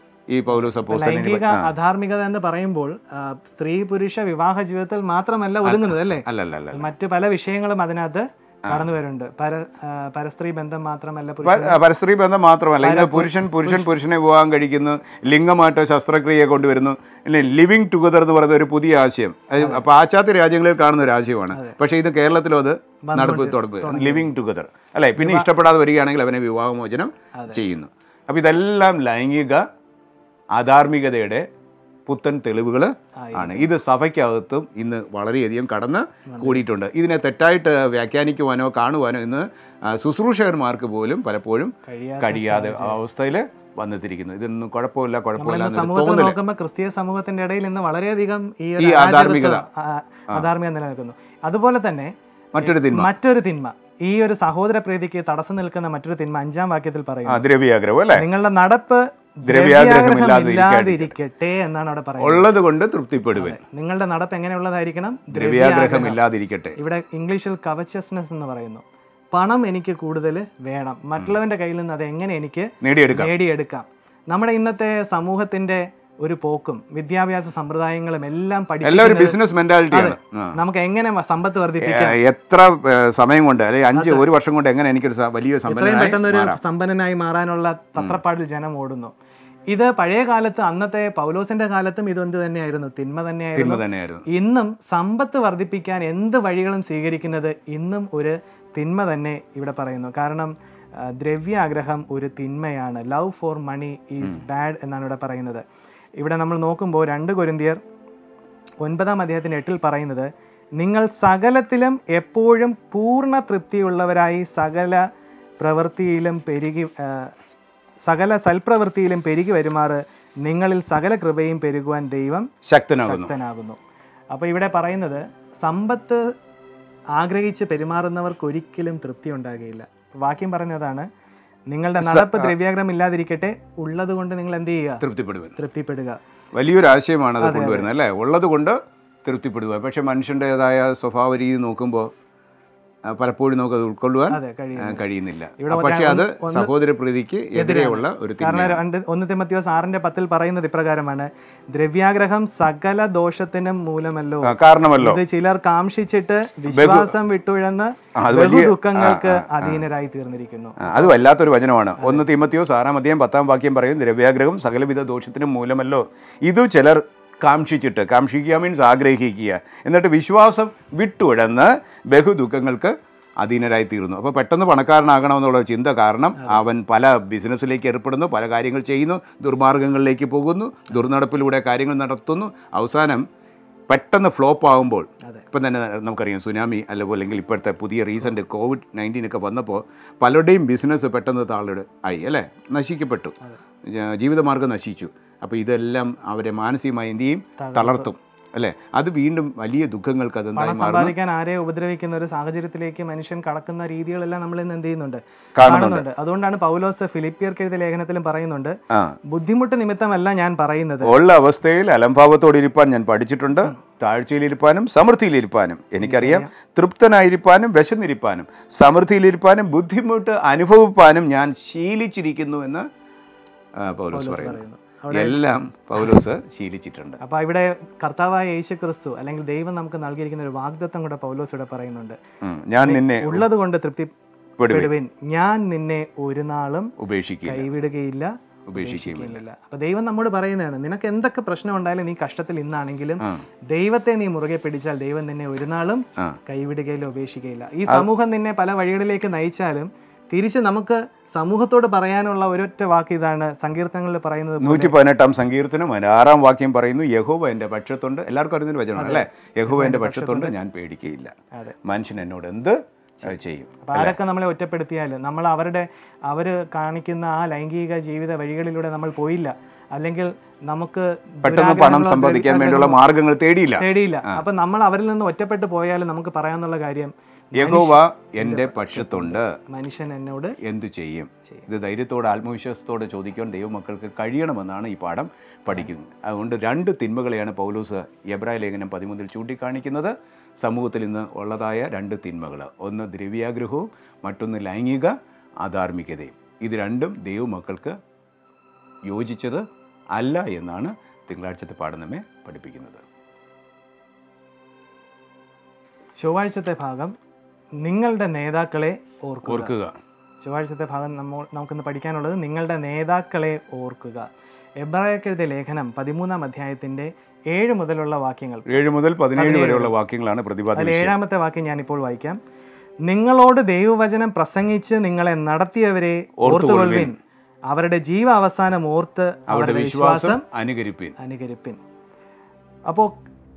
ഈ പൗലോസ് അപ്പോസ്തലൻ ലൈംഗിക അധാർമികത എന്ന് പറയുമ്പോൾ ആ, സ്ത്രീ പുരുഷ വിവാഹ ജീവിതത്തിൽ മാത്രമല്ല ഒതുങ്ങുന്നത് അല്ലേ അല്ലല്ല അല്ല മറ്റ് പല വിഷയങ്ങളും അതിനകത്ത് കടന്നു വരുന്നുണ്ട് പര ആ, പരസ്ത്രീ ബന്ധം മാത്രമല്ല പ- പുരുഷൻ പരസ്ത്രീ ബന്ധം മാത്രമല്ല ഇന്ന് പുരുഷൻ പുരുഷൻ പുരുഷനെ വിവാഹം കഴിക്കുന്നു ലിംഗമാറ്റ ശസ്ത്രക്രിയ കൊണ്ടുവരുന്നു ഇല്ലേ ലിവിങ് ടുഗദർ എന്ന് പറയുന്ന ഒരു പുതിയ ആശയം അത് പാശ്ചാത്യ രാജ്യങ്ങളിൽ കാണുന്ന ഒരു ആശയമാണ് പക്ഷേ ഇത് കേരളത്തിലും അത് നടപ്പ് തുടപ്പ് ലിവിങ് ടുഗദർ അല്ലേ പിന്നെ ഇഷ്ടപ്പെടാതെ വരികയാണെങ്കിൽ അവനെ വിവാഹമോചനം ചെയ്യുന്നു അപ്പോൾ ഇതെല്ലാം ലൈംഗിക അധാർമികതയുടെ പുത്തൻ തെളിവുകൾ ആയി. ആണ് ഇത് സഭയ്ക്കകത്തും ഇന്ന് വളരെയധികം കടന്ന് കൂടിയിട്ടുണ്ട് ഇതിനെ തെറ്റായിട്ട് വ്യാഖ്യാനിക്കുവാനോ കാണുവാനോ ഇന്ന് ആ, ശുശ്രൂഷകന്മാർക്ക് പോലും പലപ്പോഴും കഴിയാത്ത കഴിയാതെ അവസ്ഥയിൽ വന്നെത്തിയിരിക്കുന്നു ഇതൊന്നും കുഴപ്പമില്ല കുഴപ്പമില്ല ഇന്ന് എന്നൊരു സമൂഹത്തിൽ തോന്നല് നോക്കുമ്പോൾ ക്രിസ്തീയ സമൂഹത്തിന്റെ ഇടയിൽ ഇന്ന് വളരെയധികം ഈ ഈ അധാർമികത. അധാർമികത നിലനിൽക്കുന്നു അതുപോലെ തന്നെ മറ്റൊരു തിന്മ മറ്റൊരു തിന്മ ഈ ഒരു സഹോദര പ്രീതിക്ക് തടസ്സം നിൽക്കുന്ന മറ്റൊരു തിന്മ അഞ്ചാം വാക്യത്തിൽ ആ പറയുന്നു ദ്രവ്യാഗ്രഹം അല്ലേ നിങ്ങളുടെ നടപ്പ് ദ്രവ്യാഗ്രഹം ദ്രവ്യാഗ്രഹം ഇല്ലാതിരിക്കട്ടെ. ഇല്ലാതിരിക്കട്ടെ എന്നാണ് അവിടെ പറയുന്നത് ഉള്ളത് കൊണ്ട് തൃപ്തിപ്പെടുവൻ നിങ്ങളുടെ നടപ്പ് എങ്ങനെയുള്ളതായിരിക്കണം ദ്രവ്യാഗ്രഹം ഇല്ലാതിരിക്കട്ടെ ഇവിടെ ഇംഗ്ലീഷിൽ കവച്ചസ്നെസ് എന്ന് പറയുന്നു പണം എനിക്ക് കൂടുതൽ വേണം മറ്റുള്ളവന്റെ കയ്യിൽ നിന്ന് അത് എങ്ങനെ എനിക്ക് നേടിയെടുക്കാം നേടിയെടുക്കാം നമ്മുടെ ഇന്നത്തെ സമൂഹത്തിന്റെ ഒരു പോക്കും വിദ്യാഭ്യാസ സമ്പ്രദായങ്ങളും എല്ലാം എല്ലാം ഒരു പഠിക്കുന്നത് ബിസിനസ് മെന്റാലിറ്റിയാണ് ആ. നമുക്ക് എങ്ങനെ വ- സമ്പത്ത് വർദ്ധിപ്പിക്കാം ഏ, എത്ര ഏ, സമയം കൊണ്ട് അല്ലെങ്കിൽ അഞ്ച് ഒരു വർഷം കൊണ്ട് എങ്ങനെ എനിക്കൊരു സ- വലിയ എത്രയും സമ്പന്നനായി പെട്ടെന്ന് ഒരു മാറാം സമ്പന്നനായി മാറാനുള്ള തത്രപ്പാടിൽ ജനം ഓടുന്നു ഇത് പഴയ കാലത്ത് അന്നത്തെ പൗലോസിന്റെ കാലത്തും ഇതെന്ത് തന്നെയായിരുന്നു തിന്മ തിന്മ തന്നെയായിരുന്നു തന്നെയായിരുന്നു ഇന്നും സമ്പത്ത് വർദ്ധിപ്പിക്കാൻ എന്ത് വഴികളും സ്വീകരിക്കുന്നത് ഇന്നും ഒരു തിന്മ തന്നെ ഇവിടെ പറയുന്നു കാരണം ആ, ദ്രവ്യാഗ്രഹം ഒരു തിന്മയാണ് love for money is bad എന്നാണ് ഇവിടെ പറയുന്നത് ഇവിടെ നമ്മൾ നോക്കുമ്പോൾ രണ്ട് കൊരിന്തിയർ ഒൻപതാം അധ്യായത്തിൻ്റെ എട്ടിൽ പറയുന്നത് നിങ്ങൾ സകലത്തിലും എപ്പോഴും പൂർണ്ണ തൃപ്തിയുള്ളവരായി സകല പ്രവൃത്തിയിലും പെരുകി ആ, സകല സൽപ്രവൃത്തിയിലും പെരുകി വരുമാറ് നിങ്ങളിൽ സകല കൃപയും പെരുകുവാൻ ദൈവം ശക്തനാകുന്നു ശക്തനാകുന്നു അപ്പോൾ ഇവിടെ പറയുന്നത് സമ്പത്ത് ആഗ്രഹിച്ച് പെരുമാറുന്നവർക്ക് ഒരിക്കലും തൃപ്തി ഉണ്ടാകുകയില്ല വാക്യം പറഞ്ഞതാണ് നിങ്ങളുടെ നടപ്പ് ദ്രവ്യാഗ്രഹം ഇല്ലാതിരിക്കട്ടെ ഉള്ളത് കൊണ്ട് നിങ്ങൾ എന്ത് ചെയ്യുക തൃപ്തിപ്പെടുവൻ തൃപ്തിപ്പെടുക വലിയൊരു ആശയമാണ് അത് കൊണ്ടുവരുന്നത് അല്ലേ ഉള്ളത് കൊണ്ട് തൃപ്തിപ്പെടുക പക്ഷെ മനുഷ്യൻ്റെതായ സ്വഭാവ രീതി നോക്കുമ്പോൾ ആ, പലപ്പോഴും നമുക്കത് ഉൾക്കൊള്ളുവാൻ അതെ കഴിയും ആ, കഴിയുന്നില്ല ഇവിടെ പക്ഷെ അത് ഒന്ന് സഹോദര പ്രീതിക്ക് എതിരെയുള്ള ഒരു കാരണം തിന്മയാണ് രണ്ട് ഒന്ന് തിമത്തിയോസ് ആറിന്റെ പത്തിൽ പറയുന്നത് ഇപ്രകാരമാണ് ദ്രവ്യാഗ്രഹം സകല ദോഷത്തിനും മൂലമല്ലോ ആ, കാരണമല്ലോ ഇത് ചിലർ കാംക്ഷിച്ചിട്ട് വിശ്വാസം വിട്ടുഴന്ന് ആ, അത് വലിയ- ദുഃഖങ്ങൾക്ക് അധീനരായി തീർന്നിരിക്കുന്നു ആ, അത് വല്ലാത്തൊരു വചനമാണ് ഒന്ന് തീമത്തിയോ ആറാം അധ്യായം പത്താം വാക്യം പറയും ദ്രവ്യാഗ്രഹം സകലവിധ ദോഷത്തിനും മൂലമല്ലോ ഇത് ചിലർ കാംക്ഷിച്ചിട്ട് കാംക്ഷിക്കുക മീൻസ് ആഗ്രഹിക്കുക എന്നിട്ട് വിശ്വാസം വിട്ടുഴന്ന് ബഹുദുഃഖങ്ങൾക്ക് അധീനരായി തീർന്നു അപ്പോൾ പെട്ടെന്ന് പണക്കാരനാകണമെന്നുള്ള ചിന്ത കാരണം അവൻ പല ബിസിനസ്സിലേക്ക് ഏർപ്പെടുന്നു പല കാര്യങ്ങൾ ചെയ്യുന്നു ദുർമാർഗങ്ങളിലേക്ക് പോകുന്നു ദുർനടപ്പിലൂടെ കാര്യങ്ങൾ നടത്തുന്നു അവസാനം പെട്ടെന്ന് ഫ്ലോപ്പ് ആകുമ്പോൾ അതെ. ഇപ്പം തന്നെ നമുക്കറിയാം സുനാമി അല്ലെങ്കിൽ ഇപ്പോഴത്തെ പുതിയ റീസെൻ്റ് കോവിഡ് നയൻറ്റീൻ ഒക്കെ വന്നപ്പോൾ പലരുടെയും ബിസിനസ് പെട്ടെന്ന് താളട് ആയി അല്ലേ നശിക്കപ്പെട്ടു അതെ. ജ- ജീവിതമാർഗ്ഗം നശിച്ചു അപ്പോൾ ഇതെല്ലാം അവരെ മാനസികമായി എന്ത് ചെയ്യും തകർത്ത്. തളർത്തും അല്ലേ അത് വീണ്ടും വലിയ ദുഃഖങ്ങൾക്ക് പണം അതെന്തായി മാറുന്നു സമ്പാദിക്കാൻ ആരെ ഉപദ്രവിക്കുന്ന ഒരു സാഹചര്യത്തിലേക്ക് മനുഷ്യൻ കടക്കുന്ന രീതികളെല്ലാം നമ്മൾ ഇന്ന് എന്ത് ചെയ്യുന്നുണ്ട് കാണുന്നുണ്ട് കാണുന്നുണ്ട് അതുകൊണ്ടാണ് പൗലോസ് ഫിലിപ്പിയർക്ക് എഴുതിയ ലേഖനത്തിലും പറയുന്നുണ്ട് ആ ബുദ്ധിമുട്ട് നിമിത്തമല്ല ഞാൻ പറയുന്നത് ഉള്ള അവസ്ഥയിൽ അലംഭാവത്തോടെ ഇരിപ്പാൻ ഞാൻ പഠിച്ചിട്ടുണ്ട് താഴ്ചയിലിരിപ്പാനും സമൃദ്ധിയിലിരിപ്പാനും എനിക്കറിയാം തൃപ്തനായിരിക്കാനും വിശന്നിരിപ്പാനും സമൃദ്ധിയിലിരിപ്പാനും ബുദ്ധിമുട്ട് അനുഭവിപ്പാനും ഞാൻ ശീലിച്ചിരിക്കുന്നു എന്ന് ആ, പൗലോസ് പറയുന്നു പറയുന്നു അവിടെ എല്ലാം പൗലോസ് ശീലിച്ചിട്ടുണ്ട് അപ്പൊ ഇവിടെ കർത്താവായ യേശു ക്രിസ്തു അല്ലെങ്കിൽ ദൈവം നമുക്ക് നൽകിയിരിക്കുന്ന ഒരു വാഗ്ദത്തം കൂടെ പൗലോസ് ഇവിടെ പറയുന്നുണ്ട് ഉം. ഞാൻ നിന്നെ ഉള്ളത് കൊണ്ട് തൃപ്തിപ്പെടുവിൻ പെടുവിൻ ഞാൻ നിന്നെ ഒരു നാളും ഉപേക്ഷിക്കില്ല കൈവിടുകയില്ല ഉപേക്ഷിക്കുകയുമില്ല ഉപേക്ഷിക്കുകയില്ല അപ്പൊ ദൈവം നമ്മോട് പറയുന്നതാണ് നിനക്ക് എന്തൊക്കെ പ്രശ്നം ഉണ്ടായാലും നീ കഷ്ടത്തിൽ ഇന്നാണെങ്കിലും ആ ദൈവത്തെ നീ മുറുകെ പിടിച്ചാൽ ദൈവം നിന്നെ ഒരു നാളും ആ കൈവിടുകയില്ല ഉപേക്ഷിക്കുകയില്ല ഈ സമൂഹം നിന്നെ പല വഴികളിലേക്ക് നയിച്ചാലും തിരിച്ച് നമുക്ക് സമൂഹത്തോട് പറയാനുള്ള ഒരൊറ്റ വാക്ക് ഇതാണ് സങ്കീർത്തനങ്ങളിൽ പറയുന്നത് പോലെ, നൂറ്റി പതിനെട്ടാം സങ്കീർത്തനം അതിന്റെ ആറാം വാക്യം പറയുന്നു യഹോവ എൻ്റെ പക്ഷത്തുണ്ട് എല്ലാവർക്കും അറിയുന്നൊരു വചനമാണ് അല്ലേ യഹോവ എൻ്റെ പക്ഷത്തുണ്ട് ഞാൻ പേടിക്കയില്ല അതെ മനുഷ്യൻ എന്നോട് എന്ത് അത് ചെയ്യും അപ്പൊ ആരൊക്കെ നമ്മളെ ഒറ്റപ്പെടുത്തിയാൽ നമ്മൾ അവരുടെ അവർ കാണിക്കുന്ന ആ ലൈംഗിക ജീവിത വഴികളിലൂടെ നമ്മൾ പോയില്ല അല്ലെങ്കിൽ നമുക്ക് പെട്ടെന്ന് പണം ദുരാഗ്രഹങ്ങളോ സമ്പാദിക്കാൻ ദുരിതങ്ങളോ വേണ്ടിയുള്ള മാർഗങ്ങൾ തേടിയില്ല തേടിയില്ല അപ്പൊ നമ്മൾ അവരിൽ നിന്ന് ഒറ്റപ്പെട്ടു പോയാൽ നമുക്ക് പറയാനുള്ള കാര്യം യഹോവ എൻ്റെ പക്ഷത്തുണ്ട് മനുഷ്യൻ എന്നോട് എന്തു ചെയ്യും ചെയ്യും. ഇത് ധൈര്യത്തോടെ ആത്മവിശ്വാസത്തോടെ ചോദിക്കാൻ ദൈവമക്കൾക്ക് കഴിയണമെന്നാണ് ഈ പാഠം പഠിക്കുന്നത് അതുകൊണ്ട് രണ്ട് തിന്മകളെയാണ് പൗലൂസ് എബ്രായ ലേഖനം പതിമൂന്നിൽ ചൂണ്ടിക്കാണിക്കുന്നത് സമൂഹത്തിൽ ഇന്ന് ഉള്ളതായ രണ്ട് തിന്മകൾ ഒന്ന് ദ്രവ്യാഗ്രഹവും മറ്റൊന്ന് ലൈംഗിക അധാർമികതയും ഇത് രണ്ടും ദൈവമക്കൾക്ക് യോജിച്ചത് അല്ല എന്നാണ് തിങ്കളാഴ്ചത്തെ പാഠം നമ്മെ പഠിപ്പിക്കുന്നത് ചൊവ്വാഴ്ചത്തെ ഭാഗം നിങ്ങളുടെ നേതാക്കളെ ഓർക്കുക ഓർക്കുക ചൊവ്വാഴ്ചത്തെ ഭാഗം നമ്മൾ നമുക്കിന്ന് പഠിക്കാനുള്ളത് നിങ്ങളുടെ നേതാക്കളെ ഓർക്കുക എബ്രായക്കെഴുതിയ ലേഖനം പതിമൂന്നാം അധ്യായത്തിന്റെ ഏഴ് മുതലുള്ള വാക്യങ്ങൾ ഏഴ് മുതൽ പതിനേഴ് പതിനേഴ് വരെയുള്ള വാക്യങ്ങളാണ് പ്രതിപാദ്യ അതിൽ വിഷയം ഏഴാമത്തെ വാക്യം ഞാനിപ്പോൾ വായിക്കാം നിങ്ങളോട് ദൈവവചനം പ്രസംഗിച്ച് നിങ്ങളെ നടത്തിയവരെ ഓർത്തുകൊള്ളുവിൻ അവരുടെ ജീവ അവസാനം ഓർത്ത് അവരുടെ വിശ്വാസം അനുകരിപ്പിൻ അനുകരിപ്പിൻ അപ്പോൾ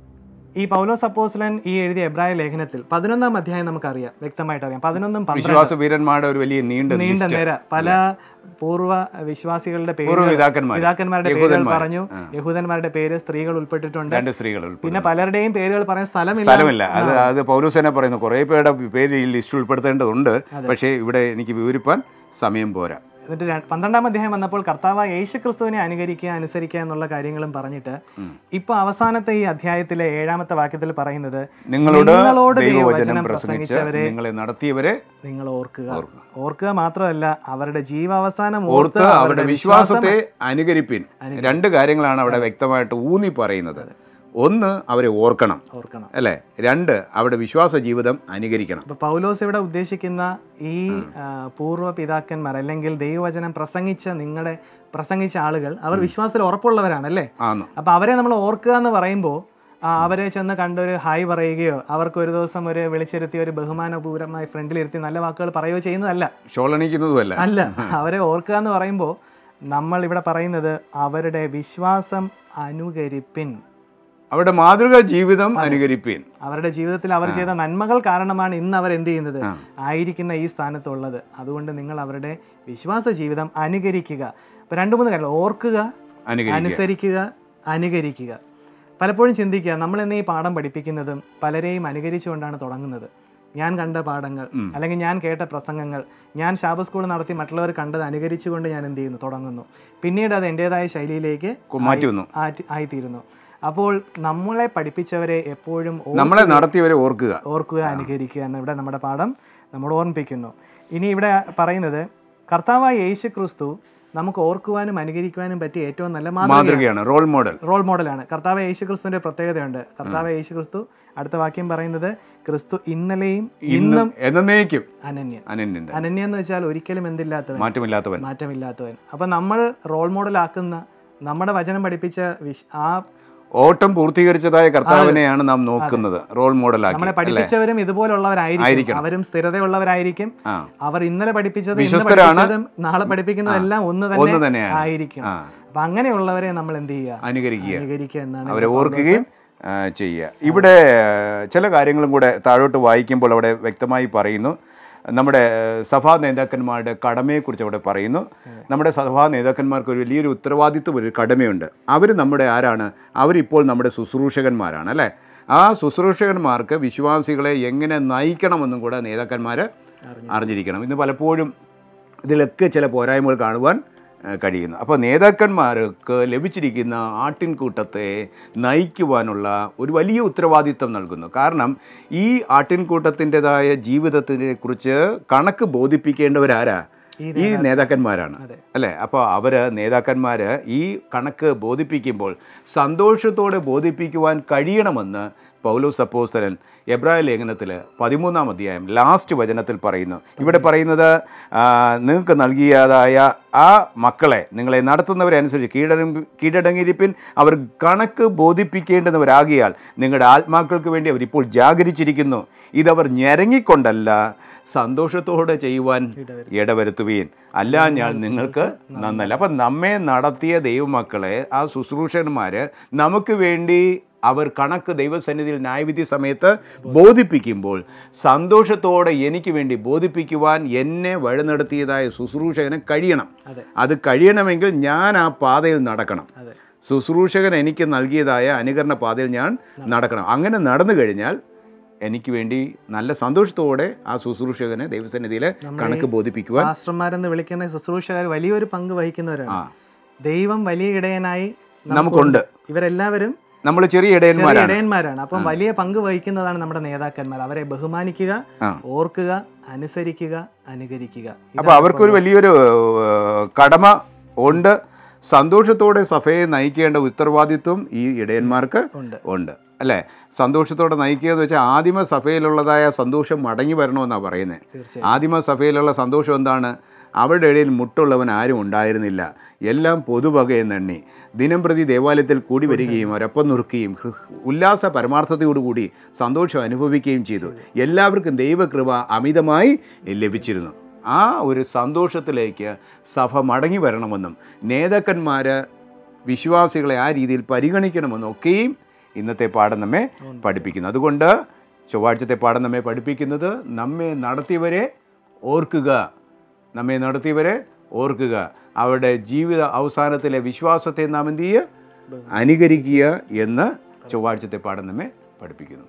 ഈ പൗലോസ് അപ്പോസ്ലൻ ഈ എഴുതിയ എബ്രായ ലേഖനത്തിൽ പതിനൊന്നാം അധ്യായം നമുക്കറിയാം വ്യക്തമായിട്ട് അറിയാം പതിനൊന്നും പന്ത്രണ്ട് വിശ്വാസ വീരന്മാരുടെ ഒരു വലിയ നീണ്ട നീണ്ട ലിസ്റ്റ്. നിര പല പൂർവ്വ വിശ്വാസികളുടെ പേര് പൂർവ്വ പിതാക്കന്മാർ പിതാക്കന്മാരുടെ പേരുകൾ യഹൂദന്മാർ. പറഞ്ഞു ആ. യഹൂദന്മാരുടെ പേര് സ്ത്രീകൾ ഉൾപ്പെട്ടിട്ടുണ്ട് രണ്ട് സ്ത്രീകൾ ഉൾപ്പെടുന്നു. പിന്നെ പലരുടെയും പേരുകൾ പറയാൻ സ്ഥലമില്ല സ്ഥലമില്ല അത് അത് പൗലൂസ് തന്നെ പറയുന്നു കുറേ പേരുടെ പേര് ഈ ലിസ്റ്റ് ഉൾപ്പെടുത്തേണ്ടതുണ്ട് പക്ഷേ ഇവിടെ എനിക്ക് വിവരിപ്പാൻ സമയം പോരാ എന്നിട്ട് ര- പന്ത്രണ്ടാം അധ്യായം വന്നപ്പോൾ കർത്താവ് യേശു ക്രിസ്തുവിനെ അനുകരിക്കുക അനുസരിക്കുക എന്നുള്ള കാര്യങ്ങളും പറഞ്ഞിട്ട് ഉം. ഇപ്പൊ അവസാനത്തെ ഈ അധ്യായത്തിലെ ഏഴാമത്തെ വാക്യത്തിൽ പറയുന്നത് നിങ്ങളോട് നിങ്ങളോട് ദൈവവചനം ദൈവവചനം പ്രസംഗിച്ച് പ്രസംഗിച്ചവരെ നിങ്ങളെ നടത്തിയവരെ നിങ്ങൾ ഓർക്കുക ഓർക്കുക. ഓർക്കുക മാത്രമല്ല അവരുടെ ജീവാവസാനം ഓർത്ത് അവരുടെ വിശ്വാസത്തെ അനുകരിപ്പിൻ രണ്ട് കാര്യങ്ങളാണ് അവിടെ വ്യക്തമായിട്ട് ഊന്നി പറയുന്നത് ഒന്ന് അവരെ ഓർക്കണം ഓർക്കണം അല്ലേ രണ്ട് അവരുടെ വിശ്വാസ ജീവിതം അനുകരിക്കണം അപ്പൊ പൗലോസ് ഇവിടെ ഉദ്ദേശിക്കുന്ന ഈ ആ, പൂർവ്വ പിതാക്കന്മാർ അല്ലെങ്കിൽ ദൈവവചനം പ്രസംഗിച്ച നിങ്ങളുടെ പ്രസംഗിച്ച ആളുകൾ അവർ വിശ്വാസത്തിൽ ഉറപ്പുള്ളവരാണ് അല്ലേ ആന്ന് അപ്പൊ അവരെ നമ്മൾ ഓർക്കുക എന്ന് പറയുമ്പോൾ അവരെ ചെന്ന് കണ്ടൊരു ഹായ് പറയുകയോ അവർക്ക് ഒരു ദിവസം ഒരു വിളിച്ചിരുത്തി ഒരു ബഹുമാനപൂരമായി ഫ്രണ്ടിലിരുത്തി നല്ല വാക്കുകൾ പറയുകയോ ചെയ്യുന്നതല്ല ഷോളണിക്കുന്നതുമല്ല അല്ല അവരെ ഓർക്കുക എന്ന് പറയുമ്പോൾ നമ്മൾ ഇവിടെ പറയുന്നത് അവരുടെ വിശ്വാസം അനുകരിപ്പിൻ അവരുടെ മാതൃകാ ജീവിതം അനുകരിപ്പിൻ അവരുടെ ജീവിതത്തിൽ അവർ ചെയ്ത നന്മകൾ കാരണമാണ് ഇന്ന് അവർ എന്ത് ചെയ്യുന്നത് ആ. ആയിരിക്കുന്ന ഈ സ്ഥാനത്തുള്ളത് അതുകൊണ്ട് നിങ്ങൾ അവരുടെ വിശ്വാസ ജീവിതം അനുകരിക്കുക ഇപ്പൊ രണ്ട് മൂന്ന് കാര്യങ്ങൾ ഓർക്കുക അനുകരിക്കുക അനുസരിക്കുക അനുകരിക്കുക പലപ്പോഴും ചിന്തിക്കുക നമ്മൾ ഇന്ന് ഈ പാഠം പഠിപ്പിക്കുന്നതും പലരെയും അനുകരിച്ചുകൊണ്ടാണ് തുടങ്ങുന്നത് ഞാൻ കണ്ട പാഠങ്ങൾ ഉം. അല്ലെങ്കിൽ ഞാൻ കേട്ട പ്രസംഗങ്ങൾ ഞാൻ ശാപ സ്കൂൾ നടത്തി മറ്റുള്ളവർ കണ്ടത് അനുകരിച്ചുകൊണ്ട് ഞാൻ എന്ത് ചെയ്യുന്നു തുടങ്ങുന്നു പിന്നീട് അത് എൻ്റെതായ ശൈലിയിലേക്ക് മാറ്റി വന്നു ആറ്റി- ആയിത്തീരുന്നു അപ്പോൾ നമ്മളെ പഠിപ്പിച്ചവരെ എപ്പോഴും ഓർ- നമ്മളെ നടത്തിയവരെ ഓർക്കുക ഓർക്കുക അനുകരിക്കുക എന്ന് ഇവിടെ നമ്മുടെ പാഠം നമ്മൾ ഓർമ്മിപ്പിക്കുന്നു ഇനി ഇവിടെ പറയുന്നത് കർത്താവായ യേശു ക്രിസ്തു നമുക്ക് ഓർക്കുവാനും അനുകരിക്കുവാനും പറ്റിയ ഏറ്റവും നല്ല മാതൃക മാതൃകയാണ് റോൾ മോഡൽ റോൾ മോഡലാണ് കർത്താവ് യേശു ക്രിസ്തുവിന്റെ പ്രത്യേകതയുണ്ട് കർത്താവ് യേശു ക്രിസ്തു അടുത്ത വാക്യം പറയുന്നത് ക്രിസ്തു ഇന്നലെയും ഇന്നും എന്നേക്കും അനന്യൻ അനന്യൻ അനന്യ എന്ന് വെച്ചാൽ ഒരിക്കലും എന്തില്ലാത്തവൻ മാറ്റമില്ലാത്തവൻ മാറ്റമില്ലാത്തവൻ അപ്പം നമ്മൾ റോൾ മോഡലാക്കുന്ന നമ്മുടെ വചനം പഠിപ്പിച്ച വിശ് ആ ഓട്ടം പൂർത്തീകരിച്ചതായ കർത്താവിനെയാണ് നാം നോക്കുന്നത് റോൾ മോഡലാക്കി നമ്മളെ അല്ലേ പഠിപ്പിച്ചവരും ഇതുപോലുള്ളവരായിരിക്കും ആയിരിക്കണം. അവരും സ്ഥിരതയുള്ളവരായിരിക്കും ആ അവർ ഇന്നലെ പഠിപ്പിച്ചത് ഇന്ന് വിശ്വസ്തരാണ്. പഠിപ്പിച്ചതും നാളെ പഠിപ്പിക്കുന്നതെല്ലാം ഒന്ന് ഒന്ന് തന്നെ തന്നെയാണ് ആയിരിക്കും ആ അപ്പൊ അങ്ങനെയുള്ളവരെ നമ്മൾ എന്ത് ചെയ്യുക അനുകരിക്കുക അനുകരിക്കുക എന്നാണ് അവരെ ഇവിടെ ഓർക്കുകയും ആ, ചെയ്യുക ഇവിടെ ആ, ചില കാര്യങ്ങളും കൂടെ താഴോട്ട് വായിക്കുമ്പോൾ അവിടെ വ്യക്തമായി പറയുന്നു നമ്മുടെ ആ, സഭാ നേതാക്കന്മാരുടെ കടമയെക്കുറിച്ച് അവിടെ പറയുന്നു നമ്മുടെ സഭാ നേതാക്കന്മാർക്ക് ഒരു വലിയൊരു ഉത്തരവാദിത്വം ഒരു കടമയുണ്ട് അവർ നമ്മുടെ ആരാണ് അവരിപ്പോൾ നമ്മുടെ ശുശ്രൂഷകന്മാരാണ് അല്ലേ ആ ശുശ്രൂഷകന്മാർക്ക് വിശ്വാസികളെ എങ്ങനെ നയിക്കണമെന്നും കൂടെ നേതാക്കന്മാർ അറിഞ്ഞു. അറിഞ്ഞിരിക്കണം ഇന്ന് പലപ്പോഴും ഇതിലൊക്കെ ചില പോരായ്മകൾ കാണുവാൻ ഏഹ്, കഴിയുന്നു അപ്പോൾ നേതാക്കന്മാർക്ക് ലഭിച്ചിരിക്കുന്ന ആട്ടിൻകൂട്ടത്തെ നയിക്കുവാനുള്ള ഒരു വലിയ ഉത്തരവാദിത്തം നൽകുന്നു കാരണം ഈ ആട്ടിൻകൂട്ടത്തിൻ്റെതായ ജീവിതത്തിനെ കുറിച്ച് കണക്ക് ബോധിപ്പിക്കേണ്ടവരാരാ ഈ ഈ നേതാക്കന്മാരാണ് അതെ. അല്ലേ അപ്പോൾ അവർ നേതാക്കന്മാർ ഈ കണക്ക് ബോധിപ്പിക്കുമ്പോൾ സന്തോഷത്തോടെ ബോധിപ്പിക്കുവാൻ കഴിയണമെന്ന് പൗലോസ് അപ്പോസ്തലൻ എബ്രായ ലേഖനത്തിൽ പതിമൂന്നാം അധ്യായം ലാസ്റ്റ് വചനത്തിൽ പറയുന്നു ഇവിടെ പറയുന്നത് ആ, നിങ്ങൾക്ക് നൽകിയതായ ആ മക്കളെ നിങ്ങളെ നടത്തുന്നവരെ അനുസരിച്ച് കീഴടങ്ങി കീഴടങ്ങിയിരിപ്പിൻ അവർ കണക്ക് ബോധിപ്പിക്കേണ്ടുന്നവരാകിയാൽ നിങ്ങളുടെ ആത്മാക്കൾക്ക് വേണ്ടി അവരിപ്പോൾ ജാഗരിച്ചിരിക്കുന്നു ഇതവർ ഞെരങ്ങിക്കൊണ്ടല്ല സന്തോഷത്തോടെ ചെയ്യുവാൻ ഇടവരും. ഇടവരുത്തുവീൻ അല്ല ഞാൻ നിങ്ങൾക്ക് നന്നല്ല അപ്പം നമ്മെ നടത്തിയ ദൈവമക്കളെ ആ ശുശ്രൂഷകന്മാർ നമുക്ക് വേണ്ടി അവർ കണക്ക് ദൈവസന്നിധിയിൽ ന്യായവിധി സമയത്ത് ബോധിപ്പിക്കുമ്പോൾ സന്തോഷത്തോടെ എനിക്ക് വേണ്ടി ബോധിപ്പിക്കുവാൻ എന്നെ വഴി നടത്തിയതായ ശുശ്രൂഷകന് കഴിയണം അതെ അത് കഴിയണമെങ്കിൽ ഞാൻ ആ പാതയിൽ നടക്കണം അതെ ശുശ്രൂഷകൻ എനിക്ക് നൽകിയതായ അനുകരണ പാതയിൽ ഞാൻ നടക്കണം അങ്ങനെ നടന്നു കഴിഞ്ഞാൽ എനിക്ക് വേണ്ടി നല്ല സന്തോഷത്തോടെ ആ ശുശ്രൂഷകനെ ദൈവസന്നിധിയിൽ നമ്മുടെ കണക്ക് ബോധിപ്പിക്കുവാൻ പാസ്റ്റർമാരെന്ന് വിളിക്കുന്ന ശുശ്രൂഷകർ വലിയൊരു പങ്ക് വഹിക്കുന്നവരാണ് ആ ദൈവം വലിയ ഇടയനായി നമുക്കുണ്ട് ഇവരെല്ലാവരും നമ്മൾ ചെറിയ ചെറിയ ഇടയന്മാരാണ് ഇടയന്മാരാണ് അപ്പം വലിയ പങ്ക് വഹിക്കുന്നതാണ് നമ്മുടെ നേതാക്കന്മാർ അവരെ ബഹുമാനിക്കുക ആ. ഓർക്കുക അനുസരിക്കുക അനുകരിക്കുക അപ്പോൾ അവർക്കൊരു വലിയൊരു ഏഹ്, കടമ ഉണ്ട് സന്തോഷത്തോടെ സഭയെ നയിക്കേണ്ട ഉത്തരവാദിത്വം ഈ ഇടയന്മാർക്ക് ഉണ്ട് ഉണ്ട് അല്ലേ സന്തോഷത്തോടെ നയിക്കുക എന്ന് വെച്ചാൽ ആദിമ സഭയിലുള്ളതായ സന്തോഷം മടങ്ങി വരണമെന്നാണ് പറയുന്നത് തീർച്ചയായും ആദിമ സഭയിലുള്ള സന്തോഷം എന്താണ് അവരുടെ ഇടയിൽ മുട്ടുള്ളവൻ ആരും ഉണ്ടായിരുന്നില്ല എല്ലാം പൊതുവകയെന്നെണ്ണി ദിനം പ്രതി ദേവാലയത്തിൽ കൂടി വരികയും അവരൊപ്പം നുറുക്കുകയും ഹൃ- ഉല്ലാസ പരമാർത്ഥതയോടുകൂടി സന്തോഷം അനുഭവിക്കുകയും ചെയ്തു എല്ലാവർക്കും ദൈവകൃപ അമിതമായി ലഭിച്ചിരുന്നു ആ ഒരു സന്തോഷത്തിലേക്ക് സഭ മടങ്ങി വരണമെന്നും നേതാക്കന്മാർ വിശ്വാസികളെ ആ രീതിയിൽ പരിഗണിക്കണമെന്നും ഒക്കെയും ഇന്നത്തെ പാഠം നമ്മെ പഠിപ്പിക്കുന്നു അതുകൊണ്ട് ചൊവ്വാഴ്ചത്തെ പാഠം നമ്മെ പഠിപ്പിക്കുന്നത് നമ്മെ നടത്തിയവരെ ഓർക്കുക നമ്മെ നടത്തിയവരെ ഓർക്കുക അവരുടെ ജീവിത അവസാനത്തിലെ വിശ്വാസത്തെ നാം എന്ത് ചെയ്യുക അനുകരിക്കുക എന്ന് ചൊവ്വാഴ്ചത്തെ പാഠം നമ്മെ പഠിപ്പിക്കുന്നു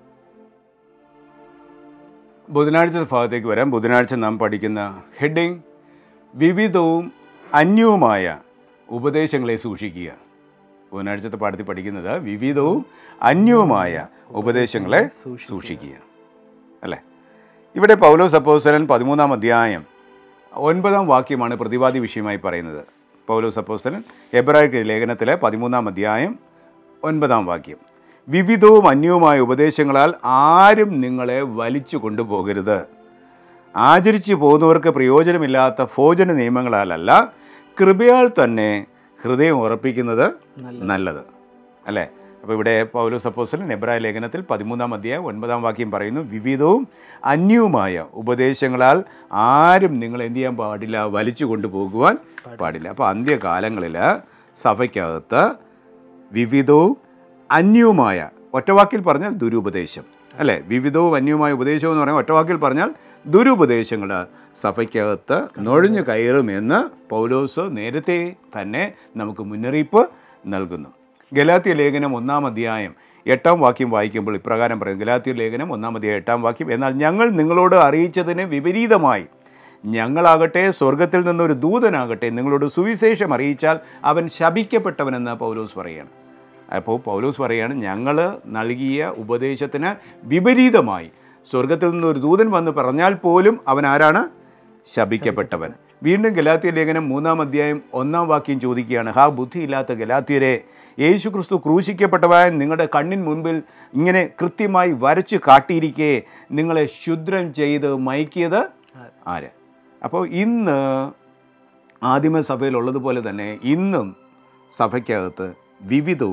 ബുധനാഴ്ച ഭാഗത്തേക്ക് വരാം ബുധനാഴ്ച നാം പഠിക്കുന്ന ഹെഡിങ് വിവിധവും അന്യവുമായ ഉപദേശങ്ങളെ സൂക്ഷിക്കുക ബുധനാഴ്ചത്തെ പാഠത്തിൽ പഠിക്കുന്നത് വിവിധവും അന്യവുമായ ഉപദേശങ്ങളെ സൂക്ഷിക്കുക അല്ലേ ഇവിടെ പൗലോസ് അപ്പോസ്തലൻ പതിമൂന്നാം അധ്യായം ഒൻപതാം വാക്യമാണ് പ്രതിവാദി വിഷയമായി പറയുന്നത് പൗലോസ് അപ്പോസ്തലൻ എബ്രാഹിം ലേഖനത്തിലെ പതിമൂന്നാം അധ്യായം ഒൻപതാം വാക്യം വിവിധവും അന്യവുമായ ഉപദേശങ്ങളാൽ ആരും നിങ്ങളെ വലിച്ചു കൊണ്ടുപോകരുത് ആചരിച്ചു പോകുന്നവർക്ക് പ്രയോജനമില്ലാത്ത ഭോജന നിയമങ്ങളാലല്ല കൃപയാൽ തന്നെ ഹൃദയം ഉറപ്പിക്കുന്നത് നല്ല നല്ലത് അല്ലേ അപ്പോൾ ഇവിടെ പൗലോസ് അപ്പോസ്തലൻ എബ്രായ ലേഖനത്തിൽ പതിമൂന്നാം അധ്യായം ഒൻപതാം വാക്യം പറയുന്നു വിവിധവും അന്യവുമായ ഉപദേശങ്ങളാൽ ആരും നിങ്ങൾ എന്ത് ചെയ്യാൻ പാടില്ല വലിച്ചു കൊണ്ടുപോകുവാൻ പാടില്ല അപ്പോൾ അന്ത്യകാലങ്ങളിൽ സഭയ്ക്കകത്ത് വിവിധവും അന്യവുമായ ഒറ്റവാക്കിൽ പറഞ്ഞാൽ ദുരുപദേശം അല്ലേ വിവിധവും അന്യവുമായ ഉപദേശം എന്ന് പറഞ്ഞാൽ ഒറ്റവാക്കിൽ പറഞ്ഞാൽ ദുരുപദേശങ്ങൾ സഭയ്ക്കകത്ത് നുഴഞ്ഞു കയറുമെന്ന് പൗലോസ് നേരത്തെ തന്നെ നമുക്ക് മുന്നറിയിപ്പ് നൽകുന്നു ഗലാത്യ ലേഖനം ഒന്നാം അധ്യായം എട്ടാം വാക്യം വായിക്കുമ്പോൾ ഇപ്രകാരം പറയും ഗലാത്യ ലേഖനം ഒന്നാം അധ്യായം എട്ടാം വാക്യം എന്നാൽ ഞങ്ങൾ നിങ്ങളോട് അറിയിച്ചതിന് വിപരീതമായി ഞങ്ങളാകട്ടെ സ്വർഗത്തിൽ നിന്നൊരു ദൂതനാകട്ടെ നിങ്ങളോട് സുവിശേഷം അറിയിച്ചാൽ അവൻ ശപിക്കപ്പെട്ടവനെന്ന് പൗലോസ് പറയുകയാണ് അപ്പോൾ പൗലോസ് പറയുകയാണ് ഞങ്ങൾ നൽകിയ ഉപദേശത്തിന് വിപരീതമായി സ്വർഗത്തിൽ നിന്ന് ഒരു ദൂതൻ വന്ന് പറഞ്ഞാൽ പോലും അവൻ ആരാണ് ശപിക്കപ്പെട്ടവൻ വീണ്ടും ഗലാത്യ ലേഖനം മൂന്നാം അധ്യായം ഒന്നാം വാക്യം ചോദിക്കുകയാണ് ഹാ ബുദ്ധിയില്ലാത്ത ഗലാത്യരെ യേശു ക്രിസ്തു ക്രൂശിക്കപ്പെട്ടവൻ നിങ്ങളുടെ കണ്ണിൻ മുൻപിൽ ഇങ്ങനെ കൃത്യമായി വരച്ച് കാട്ടിയിരിക്കെ നിങ്ങളെ ശുദ്രം ചെയ്ത് മയക്കിയത് ആര് അപ്പോൾ ഇന്ന് ആദിമസഭയിലുള്ളതുപോലെ തന്നെ ഇന്നും സഭയ്ക്കകത്ത് വിവിധവും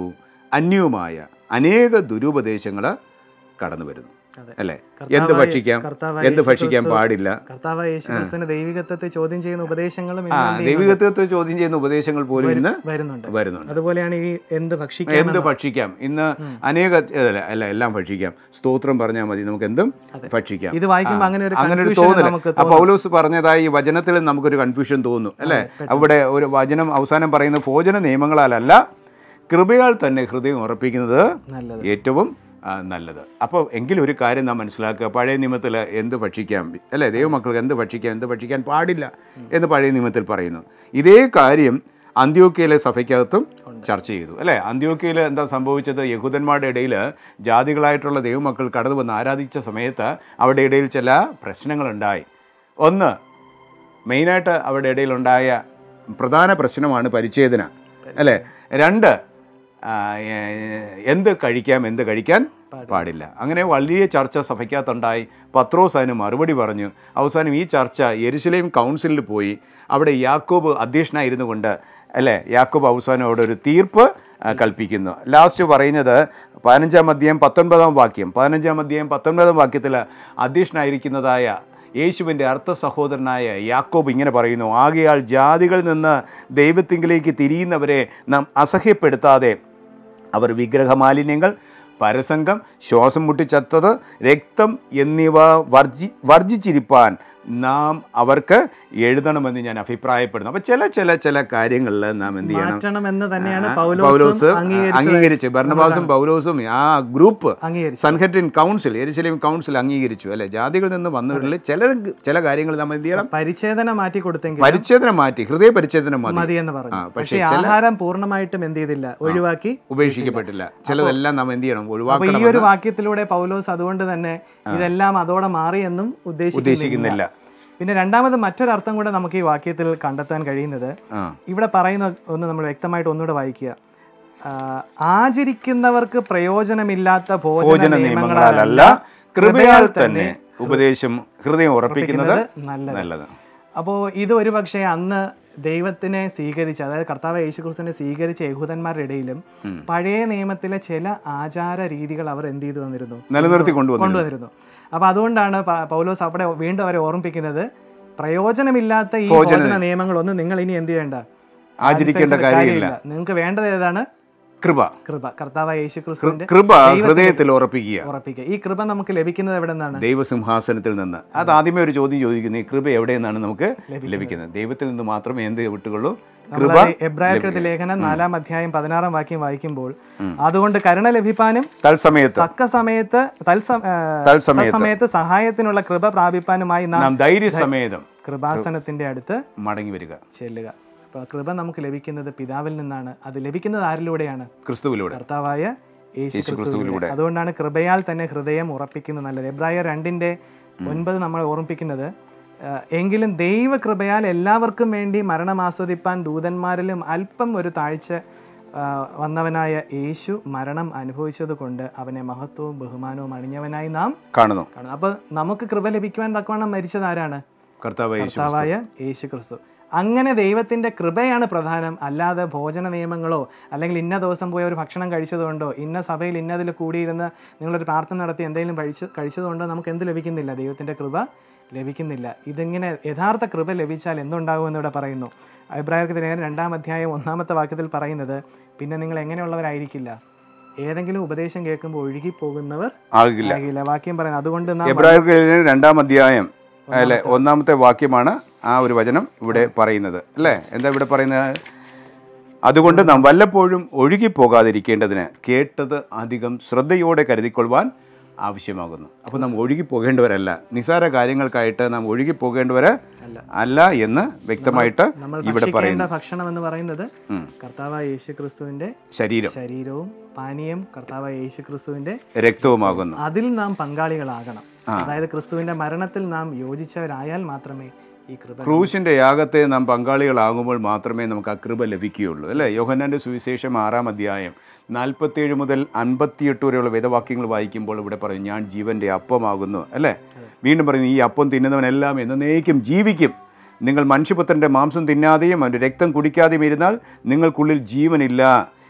അന്യവുമായ അനേക ദുരുപദേശങ്ങൾ കടന്നു വരുന്നു അതെ. അല്ലേ എന്ത് കർത്താവായ- ഭക്ഷിക്കാം കർത്താവായ എന്ത് ഭക്ഷിക്കാൻ യേശുക്രിസ്തു- പാടില്ല കർത്താവായ യേശുക്രിസ്തുവിന്റെ ദൈവികത്വത്തെ ചോദ്യം ചെയ്യുന്ന ഉപദേശങ്ങളും ആ ഇന്ന് എന്ത് ചെയ്യുന്നുണ്ട്? ദൈവികത്വത്തെ ചോദ്യം ചെയ്യുന്ന ഉപദേശങ്ങൾ പോലും ഇന്ന് വരുന്നുണ്ട് വരുന്നുണ്ട് അതുപോലെയാണ് ഈ എന്ത് ഭക്ഷിക്കാം എന്ത് ഭക്ഷിക്കാം ഇന്ന് ഉം. അനേക അല്ല അല്ല എല്ലാം ഭക്ഷിക്കാം സ്തോത്രം പറഞ്ഞാൽ മതി നമുക്ക് എന്തും അതെ. ഭക്ഷിക്കാം ഇത് വായിക്കുമ്പോൾ അങ്ങനെ ഒരു അങ്ങനെ ഒരു confusion തോന്നല് നമുക്ക് ആ പൗലോസ് പറഞ്ഞതായി ഈ വചനത്തിൽ നമുക്കൊരു കൺഫ്യൂഷൻ തോന്നും അല്ലേ അവിടെ ഒരു വചനം അവസാനം പറയുന്ന ഭോജന നിയമങ്ങളാലല്ല കൃപയാൽ തന്നെ ഹൃദയം ഉറപ്പിക്കുന്നത് നല്ലത് ഏറ്റവും ആ, നല്ലത് അപ്പോൾ എങ്കിലും ഒരു കാര്യം നാം മനസ്സിലാക്കുക പഴയ നിയമത്തിൽ എന്ത് ഭക്ഷിക്കാം അല്ലേ ദൈവമക്കൾക്ക് എന്ത് ഭക്ഷിക്കാം എന്ത് ഭക്ഷിക്കാൻ പാടില്ല എന്ന് പഴയ നിയമത്തിൽ പറയുന്നു ഇതേ കാര്യം അന്ത്യോക്കയിലെ സഭയ്ക്കകത്തും ഉണ്ട്. ചർച്ച ചെയ്തു അല്ലേ അന്ത്യോക്കയിൽ എന്താ സംഭവിച്ചത് യഹൂദന്മാരുടെ ഇടയിൽ ജാതികളായിട്ടുള്ള ദൈവമക്കൾ കടന്നു വന്ന് ആരാധിച്ച സമയത്ത് അവരുടെ ഇടയിൽ ചില പ്രശ്നങ്ങളുണ്ടായി ഒന്ന് മെയിനായിട്ട് അവരുടെ ഇടയിലുണ്ടായ പ്രധാന പ്രശ്നമാണ് പരിച്ഛേദന അല്ലേ രണ്ട് ആ, ഏ- എന്ത് കഴിക്കാം എന്ത് കഴിക്കാൻ പാടില്ല അങ്ങനെ വലിയ ചർച്ച സഭയ്ക്കകത്തുണ്ടായി പത്രോസ് അതിന് മറുപടി പറഞ്ഞു അവസാനം ഈ ചർച്ച യെരുശലേം കൗൺസിലിൽ പോയി അവിടെ യാക്കോബ് അധ്യക്ഷനായിരുന്നു കൊണ്ട് അല്ലേ യാക്കോബ് അവസാനം അവിടെ ഒരു തീർപ്പ് ആ, കൽപ്പിക്കുന്നു ലാസ്റ്റ് പറയുന്നത് പതിനഞ്ചാം അധ്യായം പത്തൊൻപതാം വാക്യം പതിനഞ്ചാം അധ്യായം പത്തൊൻപതാം വാക്യത്തിൽ അധ്യക്ഷനായിരിക്കുന്നതായ യേശുവിൻ്റെ അർത്ഥ സഹോദരനായ യാക്കോബ് ഇങ്ങനെ പറയുന്നു ആകയാൽ ജാതികളിൽ നിന്ന് ദൈവത്തിങ്കിലേക്ക് തിരിയുന്നവരെ നാം അസഹ്യപ്പെടുത്താതെ അവർ വിഗ്രഹമാലിന്യങ്ങൾ പരസംഗം ശ്വാസം മുട്ടിച്ചത്തത് രക്തം എന്നിവ വർജി വർജിച്ചിരിപ്പാൻ നാം അവർക്ക് എഴുതണമെന്ന് ഞാൻ അഭിപ്രായപ്പെടുന്നു അപ്പോൾ ചില ചില ചില കാര്യങ്ങളിൽ നാം എന്ത് ചെയ്യണം മാറ്റണം എന്ന് തന്നെയാണ് ആ, പൗലോസ് പൗലോസ് അംഗീകരിച്ചത്. അംഗീകരിച്ച് ഭരണബാസും പൗലോസും ആ ഗ്രൂപ്പ് അംഗീകരിച്ചു സൻഹെഡ്രിൻ കൗൺസിൽ എരിശിലേം കൗൺസിൽ അംഗീകരിച്ചു അല്ലെ ജാതികളിൽ നിന്ന് വന്നവരിൽ ചില ചില കാര്യങ്ങൾ നമ്മൾ എന്ത് ചെയ്യണം പരിച്ഛേദന മാറ്റി കൊടുത്തെങ്കിൽ പരിച്ഛേദനം മാറ്റി ഹൃദയ പരിച്ഛേദനം മതി മതി എന്ന് പറഞ്ഞു ആ, പക്ഷേ പക്ഷേ ആഹാരം പൂർണ്ണമായിട്ടും എന്ത് ചെയ്തില്ല ഒഴിവാക്കി ഉപേക്ഷിക്കപ്പെട്ടില്ല ചിലതെല്ലാം നാം എന്ത് ചെയ്യണം അപ്പൊ ഈ ഒഴിവാക്കണം ഒരു വാക്യത്തിലൂടെ പൗലോസ് അതുകൊണ്ട് തന്നെ ഇതെല്ലാം അതോടെ മാറിയെന്നും ഉദ്ദേശിക്കുന്നില്ല ഉദ്ദേശിക്കുന്നില്ല പിന്നെ രണ്ടാമത് മറ്റൊരർത്ഥം കൂടെ നമുക്ക് ഈ വാക്യത്തിൽ കണ്ടെത്താൻ കഴിയുന്നത് ആ ഇവിടെ പറയുന്ന ഒന്ന് നമ്മൾ വ്യക്തമായിട്ട് ഒന്നുകൂടെ വായിക്കുക ആ, ആചരിക്കുന്നവർക്ക് പ്രയോജനമില്ലാത്ത ഭോജന ഭോജന നിയമങ്ങളാലല്ല നിയമങ്ങളാലല്ല കൃപയാൽ തന്നെ ഉപദേശം ഹൃദയം ഉറപ്പിക്കുന്നത് നല്ലത് നല്ലത് അപ്പോൾ ഇത് ഒരു പക്ഷേ അന്ന് ദൈവത്തിനെ സ്വീകരിച്ച അതായത് കർത്താവ് യേശുക്രിസ്തുവിനെ സ്വീകരിച്ച യഹൂദന്മാരുടെ ഇടയിലും ഉം. പഴയ നിയമത്തിലെ ചില ആചാര രീതികൾ അവർ എന്ത് ചെയ്തു വന്നിരുന്നു നിലനിർത്തി കൊണ്ടുവന്നു കൊണ്ടുവന്നിരുന്നു അപ്പൊ അതുകൊണ്ടാണ് പ- പൗലോസ് അവിടെ വീണ്ടും അവരെ ഓർമ്മിപ്പിക്കുന്നത് പ്രയോജനമില്ലാത്ത ഈ ഭോജന- ഭോജന നിയമങ്ങളൊന്നും നിങ്ങൾ ഇനി എന്ത് ചെയ്യണ്ട ആചരിക്കേണ്ട അനുസരിച്ചിട്ട് കാര്യമില്ല നിങ്ങൾക്ക് വേണ്ടത് ഏതാണ് കൃപ കൃപ കർത്താവായ യേശു ക്രിസ്തുവിന്റെ കൃപ ദൈവത്തിന്റെ- ഹൃദയത്തിൽ ഉറപ്പിക്കുക ഉറപ്പിക്കുക ഈ കൃപ നമുക്ക് ലഭിക്കുന്നത് എവിടെ നിന്നാണ് ദൈവസിംഹാസനത്തിൽ നിന്ന് അത് ആദ്യമേ ഒരു ചോദ്യം ചോദിക്കുന്നു ഈ കൃപ എവിടെ നിന്നാണ് നമുക്ക് ലഭിക്കുന്നത്. ലഭിക്കുന്നത് ദൈവത്തിൽ നിന്ന് മാത്രമേ എന്ത് വിട്ടുകൊള്ളൂ കൃപ നമ്മളത് എബ്രായർക്കെഴുതിയ ലേഖനം നാലാം അധ്യായം പതിനാറാം വാക്യം വായിക്കുമ്പോൾ അതുകൊണ്ട് കരുണ ലഭിപ്പാനും തൽസമയത്ത് തക്ക സമയത്ത് തൽസ- ആ, തൽസമയത്ത് തത്സമയത്ത് സഹായത്തിനുള്ള കൃപ പ്രാപിപ്പാനുമായി നാം നാം ധൈര്യസമേതം കൃപാസനത്തിന്റെ അടുത്ത് മടങ്ങി വരിക ചെല്ലുക അപ്പൊ കൃപ നമുക്ക് ലഭിക്കുന്നത് പിതാവിൽ നിന്നാണ് അത് ലഭിക്കുന്നത് ആരിലൂടെയാണ് ക്രിസ്തുവിലൂടെ കർത്താവായ യേശു യേശു ക്രിസ്തുവിലൂടെ ക്രിസ്തുവിലൂടെ. അതുകൊണ്ടാണ് കൃപയാൽ തന്നെ ഹൃദയം ഉറപ്പിക്കുന്നത് നല്ലത് എബ്രായർ രണ്ടിന്റെ ഒൻപത് നമ്മളെ ഓർമ്മിപ്പിക്കുന്നത് ആ, എങ്കിലും ദൈവകൃപയാൽ എല്ലാവർക്കും വേണ്ടി മരണം ആസ്വദിപ്പാൻ ദൂതന്മാരിലും അല്പം ഒരു താഴ്ച ആ, വന്നവനായ യേശു മരണം അനുഭവിച്ചത് കൊണ്ട് അവനെ മഹത്വവും ബഹുമാനവും അണിഞ്ഞവനായി നാം കാണുന്നു കാണും അപ്പൊ നമുക്ക് കൃപ ലഭിക്കുവാൻ തക്കവണ്ണം മരിച്ചത് ആരാണ് കർത്താവ് യേശു കർത്താവായ യേശു ക്രിസ്തു അങ്ങനെ ദൈവത്തിന്റെ കൃപയാണ് പ്രധാനം അല്ലാതെ ഭോജന നിയമങ്ങളോ അല്ലെങ്കിൽ ഇന്ന ദിവസം പോയി ഒരു ഭക്ഷണം കഴിച്ചതുകൊണ്ടോ ഇന്ന സഭയിൽ ഇന്നതിൽ കൂടിയിരുന്ന് നിങ്ങളൊരു പ്രാർത്ഥന നടത്തി എന്തെങ്കിലും കഴിച്ച് കഴിച്ചതുകൊണ്ടോ നമുക്ക് എന്ത് ലഭിക്കുന്നില്ല ദൈവത്തിന്റെ കൃപ ലഭിക്കുന്നില്ല ഇതിങ്ങനെ യഥാർത്ഥ കൃപ ലഭിച്ചാൽ എന്തുണ്ടാകുമെന്ന് ഇവിടെ പറയുന്നു അഭിപ്രായർക്ക് ലേഖനം രണ്ടാം അധ്യായം ഒന്നാമത്തെ വാക്യത്തിൽ പറയുന്നത് പിന്നെ നിങ്ങൾ എങ്ങനെയുള്ളവരായിരിക്കില്ല ഏതെങ്കിലും ഉപദേശം കേൾക്കുമ്പോൾ ഒഴുകി പോകുന്നവർ ആകില്ല ആകില്ല വാക്യം പറയുന്നത് അതുകൊണ്ട് നാം എബ്രായർക്ക് എഴുതിയ രണ്ടാം അധ്യായം അല്ലെ ഒന്നാമത്തെ വാക്യമാണ് ആ ഒരു വചനം ഇവിടെ പറയുന്നത് അല്ലേ എന്താ ഇവിടെ പറയുന്നത് അതുകൊണ്ട് നാം വല്ലപ്പോഴും ഒഴുകിപ്പോകാതിരിക്കേണ്ടതിന് കേട്ടത് അധികം ശ്രദ്ധയോടെ കരുതിക്കൊള്ളുവാൻ ആവശ്യമാകുന്നു അപ്പോൾ നാം ഒഴുകിപ്പോകേണ്ടവരല്ല നിസാര കാര്യങ്ങൾക്കായിട്ട് നാം ഒഴുകിപ്പോകേണ്ടവര് അല്ല. അല്ല എന്ന് വ്യക്തമായിട്ട് നമ്മൾ ഇവിടെ ഭക്ഷിക്കേണ്ട പറയുന്നു ഭക്ഷണം എന്ന് പറയുന്നത് ഉം. കർത്താവായ യേശു ക്രിസ്തുവിന്റെ ശരീരം ശരീരവും പാനീയം കർത്താവായ യേശു ക്രിസ്തുവിന്റെ രക്തവുമാകുന്നു അതിൽ നാം പങ്കാളികളാകണം ആ. അതായത് ക്രിസ്തുവിന്റെ മരണത്തിൽ നാം യോജിച്ചവരായാൽ മാത്രമേ ഈ കൃപ ക്രൂശിന്റെ യാഗത്തെ നാം പങ്കാളികളാകുമ്പോൾ മാത്രമേ നമുക്ക് ആ കൃപ ലഭിക്കുകയുള്ളൂ അല്ലേ യോഹന്നാന്റെ സുവിശേഷം ആറാം അധ്യായം നാൽപ്പത്തിയേഴ് മുതൽ അൻപത്തിയെട്ട് വരെയുള്ള വേദവാക്യങ്ങൾ വായിക്കുമ്പോൾ ഇവിടെ പറയും ഞാൻ ജീവന്റെ അപ്പമാകുന്നു അല്ലേ വീണ്ടും പറയുന്നു ഈ അപ്പം തിന്നുന്നവനെല്ലാം എന്നേക്കും ജീവിക്കും നിങ്ങൾ മനുഷ്യപുത്രന്റെ മാംസം തിന്നാതെയും അവൻ്റെ രക്തം കുടിക്കാതെയും ഇരുന്നാൽ നിങ്ങൾക്കുള്ളിൽ ജീവനില്ല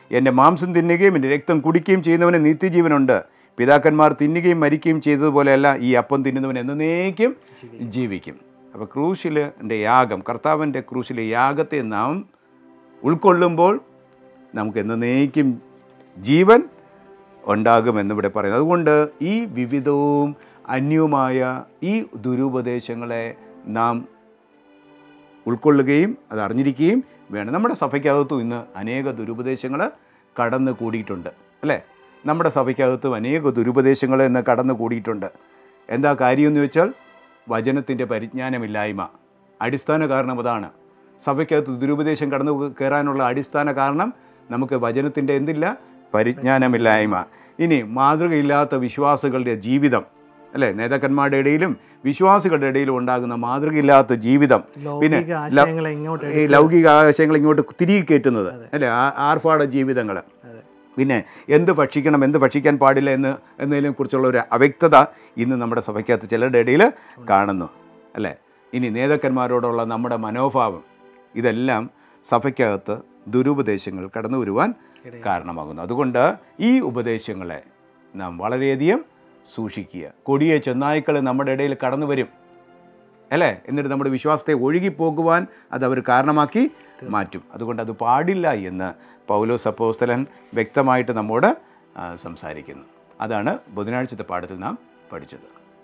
എൻ്റെ മാംസം തിന്നുകയും എൻ്റെ രക്തം കുടിക്കുകയും ചെയ്യുന്നവന് നിത്യജീവനുണ്ട് പിതാക്കന്മാർ തിന്നുകയും മരിക്കുകയും ചെയ്തതുപോലെയല്ല ഈ അപ്പം തിന്നുന്നവൻ എന്നേക്കും ജീവിക്കും അപ്പോൾ ക്രൂശിലെ യാഗം കർത്താവിൻ്റെ ക്രൂശിലെ യാഗത്തെ നാം ഉൾക്കൊള്ളുമ്പോൾ നമുക്ക് എന്നേക്കും ജീവൻ ഉണ്ടാകുമെന്നിവിടെ പറയുന്നത് അതുകൊണ്ട് ഈ വിവിധവും അന്യവുമായ ഈ ദുരുപദേശങ്ങളെ നാം ഉൾക്കൊള്ളുകയും അത് അറിഞ്ഞിരിക്കുകയും വേണം നമ്മുടെ സഭയ്ക്കകത്തും ഇന്ന് അനേക ദുരുപദേശങ്ങൾ കടന്നു കൂടിയിട്ടുണ്ട് അല്ലേ നമ്മുടെ സഭയ്ക്കകത്തും അനേക ദുരുപദേശങ്ങൾ ഇന്ന് കടന്നു കൂടിയിട്ടുണ്ട് എന്താ കാര്യമെന്ന് ചോദിച്ചാൽ വചനത്തിൻ്റെ പരിജ്ഞാനമില്ലായ്മ അടിസ്ഥാന കാരണം അതാണ് സഭയ്ക്കകത്ത് ദുരുപദേശം കടന്നു കയറാനുള്ള അടിസ്ഥാന കാരണം നമുക്ക് വചനത്തിൻ്റെ എന്തില്ല പരിജ്ഞാനമില്ലായ്മ ഇനി മാതൃകയില്ലാത്ത വിശ്വാസികളുടെ ജീവിതം അല്ലേ നേതാക്കന്മാരുടെ ഇടയിലും വിശ്വാസികളുടെ ഇടയിലും ഉണ്ടാകുന്ന മാതൃകയില്ലാത്ത ജീവിതം പിന്നെ ലൗകിക ല- ആശയങ്ങളെ ഇങ്ങോട്ട് ഈ ലൗകിക ആശയങ്ങൾ ഇങ്ങോട്ട് തിരികെ കയറ്റുന്നത് അല്ലേ ആ- ആർഭാട ജീവിതങ്ങൾ അതെ. പിന്നെ എന്ത് ഭക്ഷിക്കണം എന്ത് ഭക്ഷിക്കാൻ പാടില്ല എന്ന് എന്നതിനെ കുറിച്ചുള്ള ഒരു അവ്യക്തത ഇന്ന് നമ്മുടെ സഭയ്ക്കകത്ത് ചിലരുടെ ഇടയിൽ കാണുന്നു അല്ലേ ഇനി നേതാക്കന്മാരോടുള്ള നമ്മുടെ മനോഭാവം ഇതെല്ലാം സഭയ്ക്കകത്ത് ദുരുപദേശങ്ങൾ കടന്നു വരുവാൻ ഇടയായി. കാരണമാകുന്നു അതുകൊണ്ട് ഈ ഉപദേശങ്ങളെ നാം വളരെയധികം സൂക്ഷിക്കുക കൊടിയ ചെന്നായ്ക്കൾ നമ്മുടെ ഇടയിൽ കടന്നു വരും അല്ലേ എന്നിട്ട് നമ്മുടെ വിശ്വാസത്തെ ഒഴുകിപ്പോകുവാൻ അത് അവർ കാരണമാക്കി മാറ്റും അതുകൊണ്ട് അത് പാടില്ല എന്ന് പൗലോസ് അപ്പോസ്തലൻ വ്യക്തമായിട്ട് നമ്മോട് ആ, സംസാരിക്കുന്നു അതാണ് ബുധനാഴ്ചത്തെ പാഠത്തിൽ നാം പഠിച്ചത്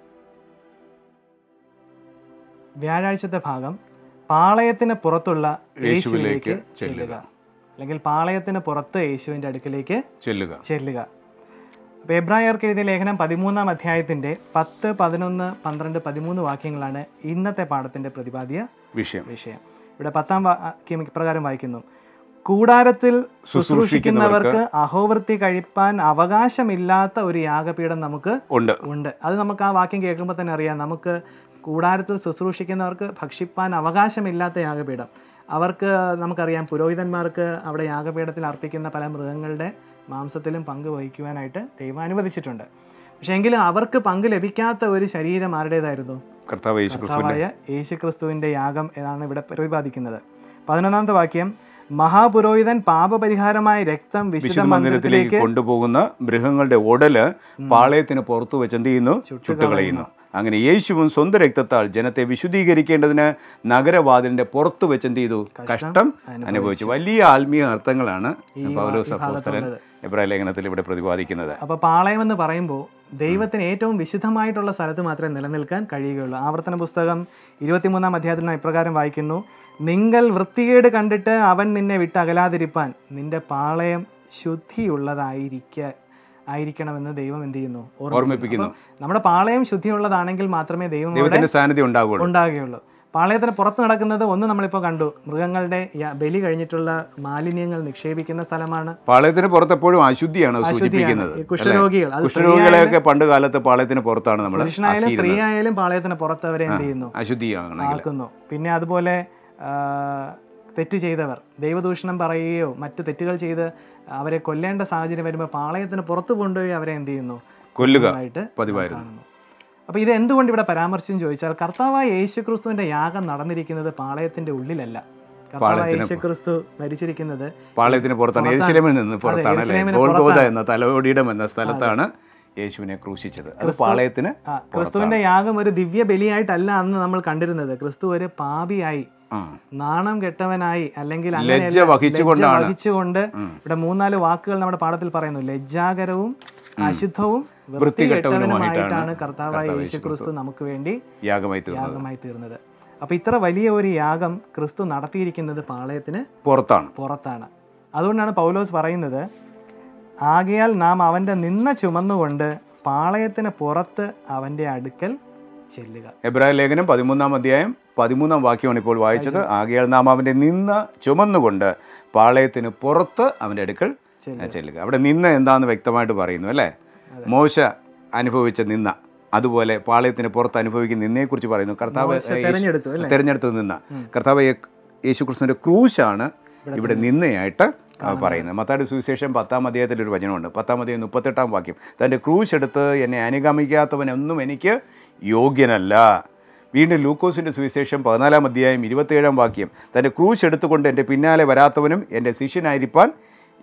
വ്യാഴാഴ്ചത്തെ ഭാഗം പാളയത്തിന് പുറത്തുള്ള യേശുവിലേക്ക് യേശുവിലേക്ക് ചെല്ലുക. ചെല്ലുക അല്ലെങ്കിൽ പാളയത്തിന് പുറത്ത് യേശുവിന്റെ അടുക്കിലേക്ക് ചെല്ലുക ചെല്ലുക അപ്പോൾ എബ്രായർക്ക് എഴുതിയ ലേഖനം പതിമൂന്നാം അധ്യായത്തിന്റെ പത്ത് പതിനൊന്ന് പന്ത്രണ്ട് പതിമൂന്ന് വാക്യങ്ങളാണ് ഇന്നത്തെ പാഠത്തിന്റെ പ്രതിപാദ്യ വിഷയം വിഷയം ഇവിടെ പത്താം വാക്യം ഇപ്രകാരം വായിക്കുന്നു കൂടാരത്തിൽ ശുശ്രൂഷിക്കുന്നവർക്ക് അഹോവൃത്തി കഴിപ്പാൻ അവകാശമില്ലാത്ത ഒരു യാഗപീഠം നമുക്ക് ഉണ്ട് ഉണ്ട് അത് നമുക്ക് ആ വാക്യം കേൾക്കുമ്പോൾ തന്നെ അറിയാം നമുക്ക് കൂടാരത്തിൽ ശുശ്രൂഷിക്കുന്നവർക്ക് ഭക്ഷിപ്പാൻ അവകാശമില്ലാത്ത യാഗപീഠം അവർക്ക് നമുക്കറിയാം പുരോഹിതന്മാർക്ക് അവിടെ യാഗപീഠത്തിൽ അർപ്പിക്കുന്ന പല മൃഗങ്ങളുടെ മാംസത്തിലും പങ്ക് വഹിക്കുവാനായിട്ട് ദൈവം അനുവദിച്ചിട്ടുണ്ട് പക്ഷേ എങ്കിലും അവർക്ക് പങ്ക് ലഭിക്കാത്ത ഒരു ശരീരം ആരുടേതായിരുന്നു കർത്താവ് യേശു ക്രിസ്തുവിൻ്റെ കർത്താവായ യേശുക്രിസ്തുവിന്റെ യാഗം എന്നാണ് ഇവിടെ പ്രതിപാദിക്കുന്നത് പതിനൊന്നാമത്തെ വാക്യം മഹാപുരോഹിതൻ പാപപരിഹാരമായ രക്തം വിശുദ്ധ വിശുദ്ധ മന്ദിരത്തിലേക്ക് മന്ദിരത്തിലേക്ക് കൊണ്ടുപോകുന്ന മൃഗങ്ങളുടെ ഉടല് പാളയത്തിന് പുറത്തു വെച്ച് എന്ത് ചെയ്യുന്നു ചുട്ടുകളയുന്നു. ചുട്ടുകളയുന്നു അങ്ങനെ യേശുവും സ്വന്തം രക്തത്താൽ ജനത്തെ വിശുദ്ധീകരിക്കേണ്ടതിന് നഗരവാതിലിന്റെ പുറത്തു വെച്ച് എന്ത് ചെയ്തു കഷ്ടം അനുഭവിച്ചു വലിയ ആത്മീയ അർത്ഥങ്ങളാണ് ഈ പൗലോസ് ഈ അപ്പോസ്തലൻ ഭാഗത്തുള്ളത്. എബ്രായ ലേഖനത്തിൽ ഇവിടെ പ്രതിപാദിക്കുന്നത് അപ്പൊ പാളയം എന്ന് പറയുമ്പോൾ ദൈവത്തിന് ഏറ്റവും വിശുദ്ധമായിട്ടുള്ള സ്ഥലത്ത് മാത്രമേ നിലനിൽക്കാൻ കഴിയുകയുള്ളൂ ആവർത്തന പുസ്തകം ഇരുപത്തിമൂന്നാം അധ്യായത്തിൽ നാം ഇപ്രകാരം വായിക്കുന്നു നിങ്ങൾ വൃത്തികേട് കണ്ടിട്ട് അവൻ നിന്നെ വിട്ട് അകലാതിരിപ്പാൻ നിന്റെ പാളയം ശുദ്ധിയുള്ളതായിരിക്ക ആയിരിക്കണമെന്ന് ദൈവം എന്ത് ചെയ്യുന്നു ഓർമ്മിപ്പിക്കുന്നു. അപ്പം നമ്മുടെ പാളയം ശുദ്ധിയുള്ളതാണെങ്കിൽ മാത്രമേ ദൈവം അവിടെ ദൈവത്തിന്റെ സാന്നിധ്യം ഉണ്ടാകുള്ളൂ ഉണ്ടാകുകയുള്ളൂ പാളയത്തിന് പുറത്ത് നടക്കുന്നത് ഒന്ന് നമ്മളിപ്പോൾ കണ്ടു മൃഗങ്ങളുടെ യ- ബലി കഴിഞ്ഞിട്ടുള്ള മാലിന്യങ്ങൾ നിക്ഷേപിക്കുന്ന സ്ഥലമാണ് പാളയത്തിന് പുറത്തെപ്പോഴും അശുദ്ധിയാണ് അത് അശുദ്ധിയാണ്. സൂചിപ്പിക്കുന്നത് ഈ കുഷ്ഠരോഗികൾ അത് കുഷ്ഠരോഗികളെയൊക്കെ പണ്ട് കാലത്ത് പാളയത്തിന് പുറത്താണ് നമ്മൾ പുരുഷനായാലും സ്ത്രീ ആയാലും പാളയത്തിന് പുറത്ത് അവരെ എന്ത് ചെയ്യുന്നു അശുദ്ധിയാണെങ്കിൽ ആക്കുന്നു പിന്നെ അതുപോലെ ആ, തെറ്റ് ചെയ്തവർ ദൈവദൂഷണം പറയുകയോ മറ്റു തെറ്റുകൾ ചെയ്ത് അവരെ കൊല്ലേണ്ട സാഹചര്യം വരുമ്പോൾ പാളയത്തിന് പുറത്ത് കൊണ്ടുപോയി അവരെ എന്ത് ചെയ്യുന്നു കൊല്ലുക ആയിട്ട് പതിവായിരുന്നു കാണുന്നു അപ്പോൾ ഇത് എന്തുകൊണ്ട് ഇവിടെ പരാമർശിച്ചെന്ന് ചോദിച്ചാൽ കർത്താവായ യേശുക്രിസ്തുവിന്റെ യാഗം നടന്നിരിക്കുന്നത് പാളയത്തിന്റെ ഉള്ളിലല്ല കർത്താവായ പാളയത്തിന് യേശുക്രിസ്തു മരിച്ചിരിക്കുന്നത് പാളയത്തിന് പുറത്താണ് പുറത്താണ്. എരുശലേമിൽ നിന്ന് പുറത്താണ് അല്ലേ യെരൂശലേമിന് ഗോൾഗോത പുറത്താണ്. എന്ന തലയോടിയിടം എന്ന സ്ഥലത്താണ് യേശുവിനെ ക്രൂശിച്ചത് അത് പാളയത്തിന് ആ, ക്രിസ്തുവിന്റെ യാഗം ഒരു ദിവ്യ ബലിയായിട്ടല്ല അന്ന് നമ്മൾ കണ്ടിരുന്നത് ക്രിസ്തു ഒരു പാപിയായി ആ നാണം കെട്ടവനായി അല്ലെങ്കിൽ ലജ്ജ അങ്ങനെയല്ല, വഹിച്ചുകൊണ്ടാണ്. ലജ്ജ വഹിച്ചുകൊണ്ട് ഉം. ഇവിടെ മൂന്നാല് വാക്കുകൾ നമ്മുടെ പാഠത്തിൽ പറയുന്നു ലജ്ജാകരവും അശുദ്ധവും വൃത്തികെട്ടവനുമായിട്ടാണ് വൃത്തികെട്ടവനുമായിട്ടാണ് കർത്താവായ കർത്താവ് യേശു ക്രിസ്തു നമുക്ക് വേണ്ടി യാഗമായി തീർന്നത് യാഗമായി തീർന്നത് അപ്പൊ ഇത്ര വലിയ ഒരു യാഗം ക്രിസ്തു നടത്തിയിരിക്കുന്നത് പാളയത്തിന് പുറത്താണ് പുറത്താണ് അതുകൊണ്ടാണ് പൗലോസ് പറയുന്നത് ആകയാൽ നാം അവന്റെ നിന്ന ചുമന്നുകൊണ്ട് പാളയത്തിന് പുറത്ത് അവന്റെ അടുക്കൽ ചെല്ലുക എബ്രായ ലേഖനം പതിമൂന്നാം അധ്യായം പതിമൂന്നാം വാക്യമാണ് ഇപ്പോൾ വായിച്ചത് ആകയാൽ നാം അവൻ്റെ നിന്ന ചുമന്നുകൊണ്ട് പാളയത്തിന് പുറത്ത് അവൻ്റെ അടുക്കൽ ചെല്ലുക ചെല്ലുക അവിടെ നിന്ന് എന്താണെന്ന് വ്യക്തമായിട്ട് പറയുന്നു അല്ലേ അതെ. മോശ അനുഭവിച്ച നിന്ന അതുപോലെ പാളയത്തിന് പുറത്ത് അനുഭവിക്കുന്ന നിന്നയെക്കുറിച്ച് പറയുന്നു കർത്താവ് മോശ തെരഞ്ഞെടുത്തു അല്ലേ തിരഞ്ഞെടുത്ത് നിന്ന ഉം. കർത്താവ് യേശു ക്രിസ്തുവിൻ്റെ ക്രൂശാണ് ഇവിടെ ഇവിടെ നിന്നയായിട്ട് ആ, പറയുന്നത് മത്താടി സുവിശേഷം പത്താം അധ്യായത്തിൽ ഒരു വചനമുണ്ട് പത്താം അധ്യായം മുപ്പത്തെട്ടാം വാക്യം തൻ്റെ ക്രൂശ് എടുത്ത് എന്നെ അനുഗമിക്കാത്തവനൊന്നും എനിക്ക് യോഗ്യനല്ല വീണ്ടും ലൂക്കോസിൻ്റെ സുവിശേഷം പതിനാലാം അധ്യായം ഇരുപത്തേഴാം വാക്യം തൻ്റെ ക്രൂശ് എടുത്തുകൊണ്ട് എൻ്റെ പിന്നാലെ വരാത്തവനും എൻ്റെ ശിഷ്യനായിരിക്കാൻ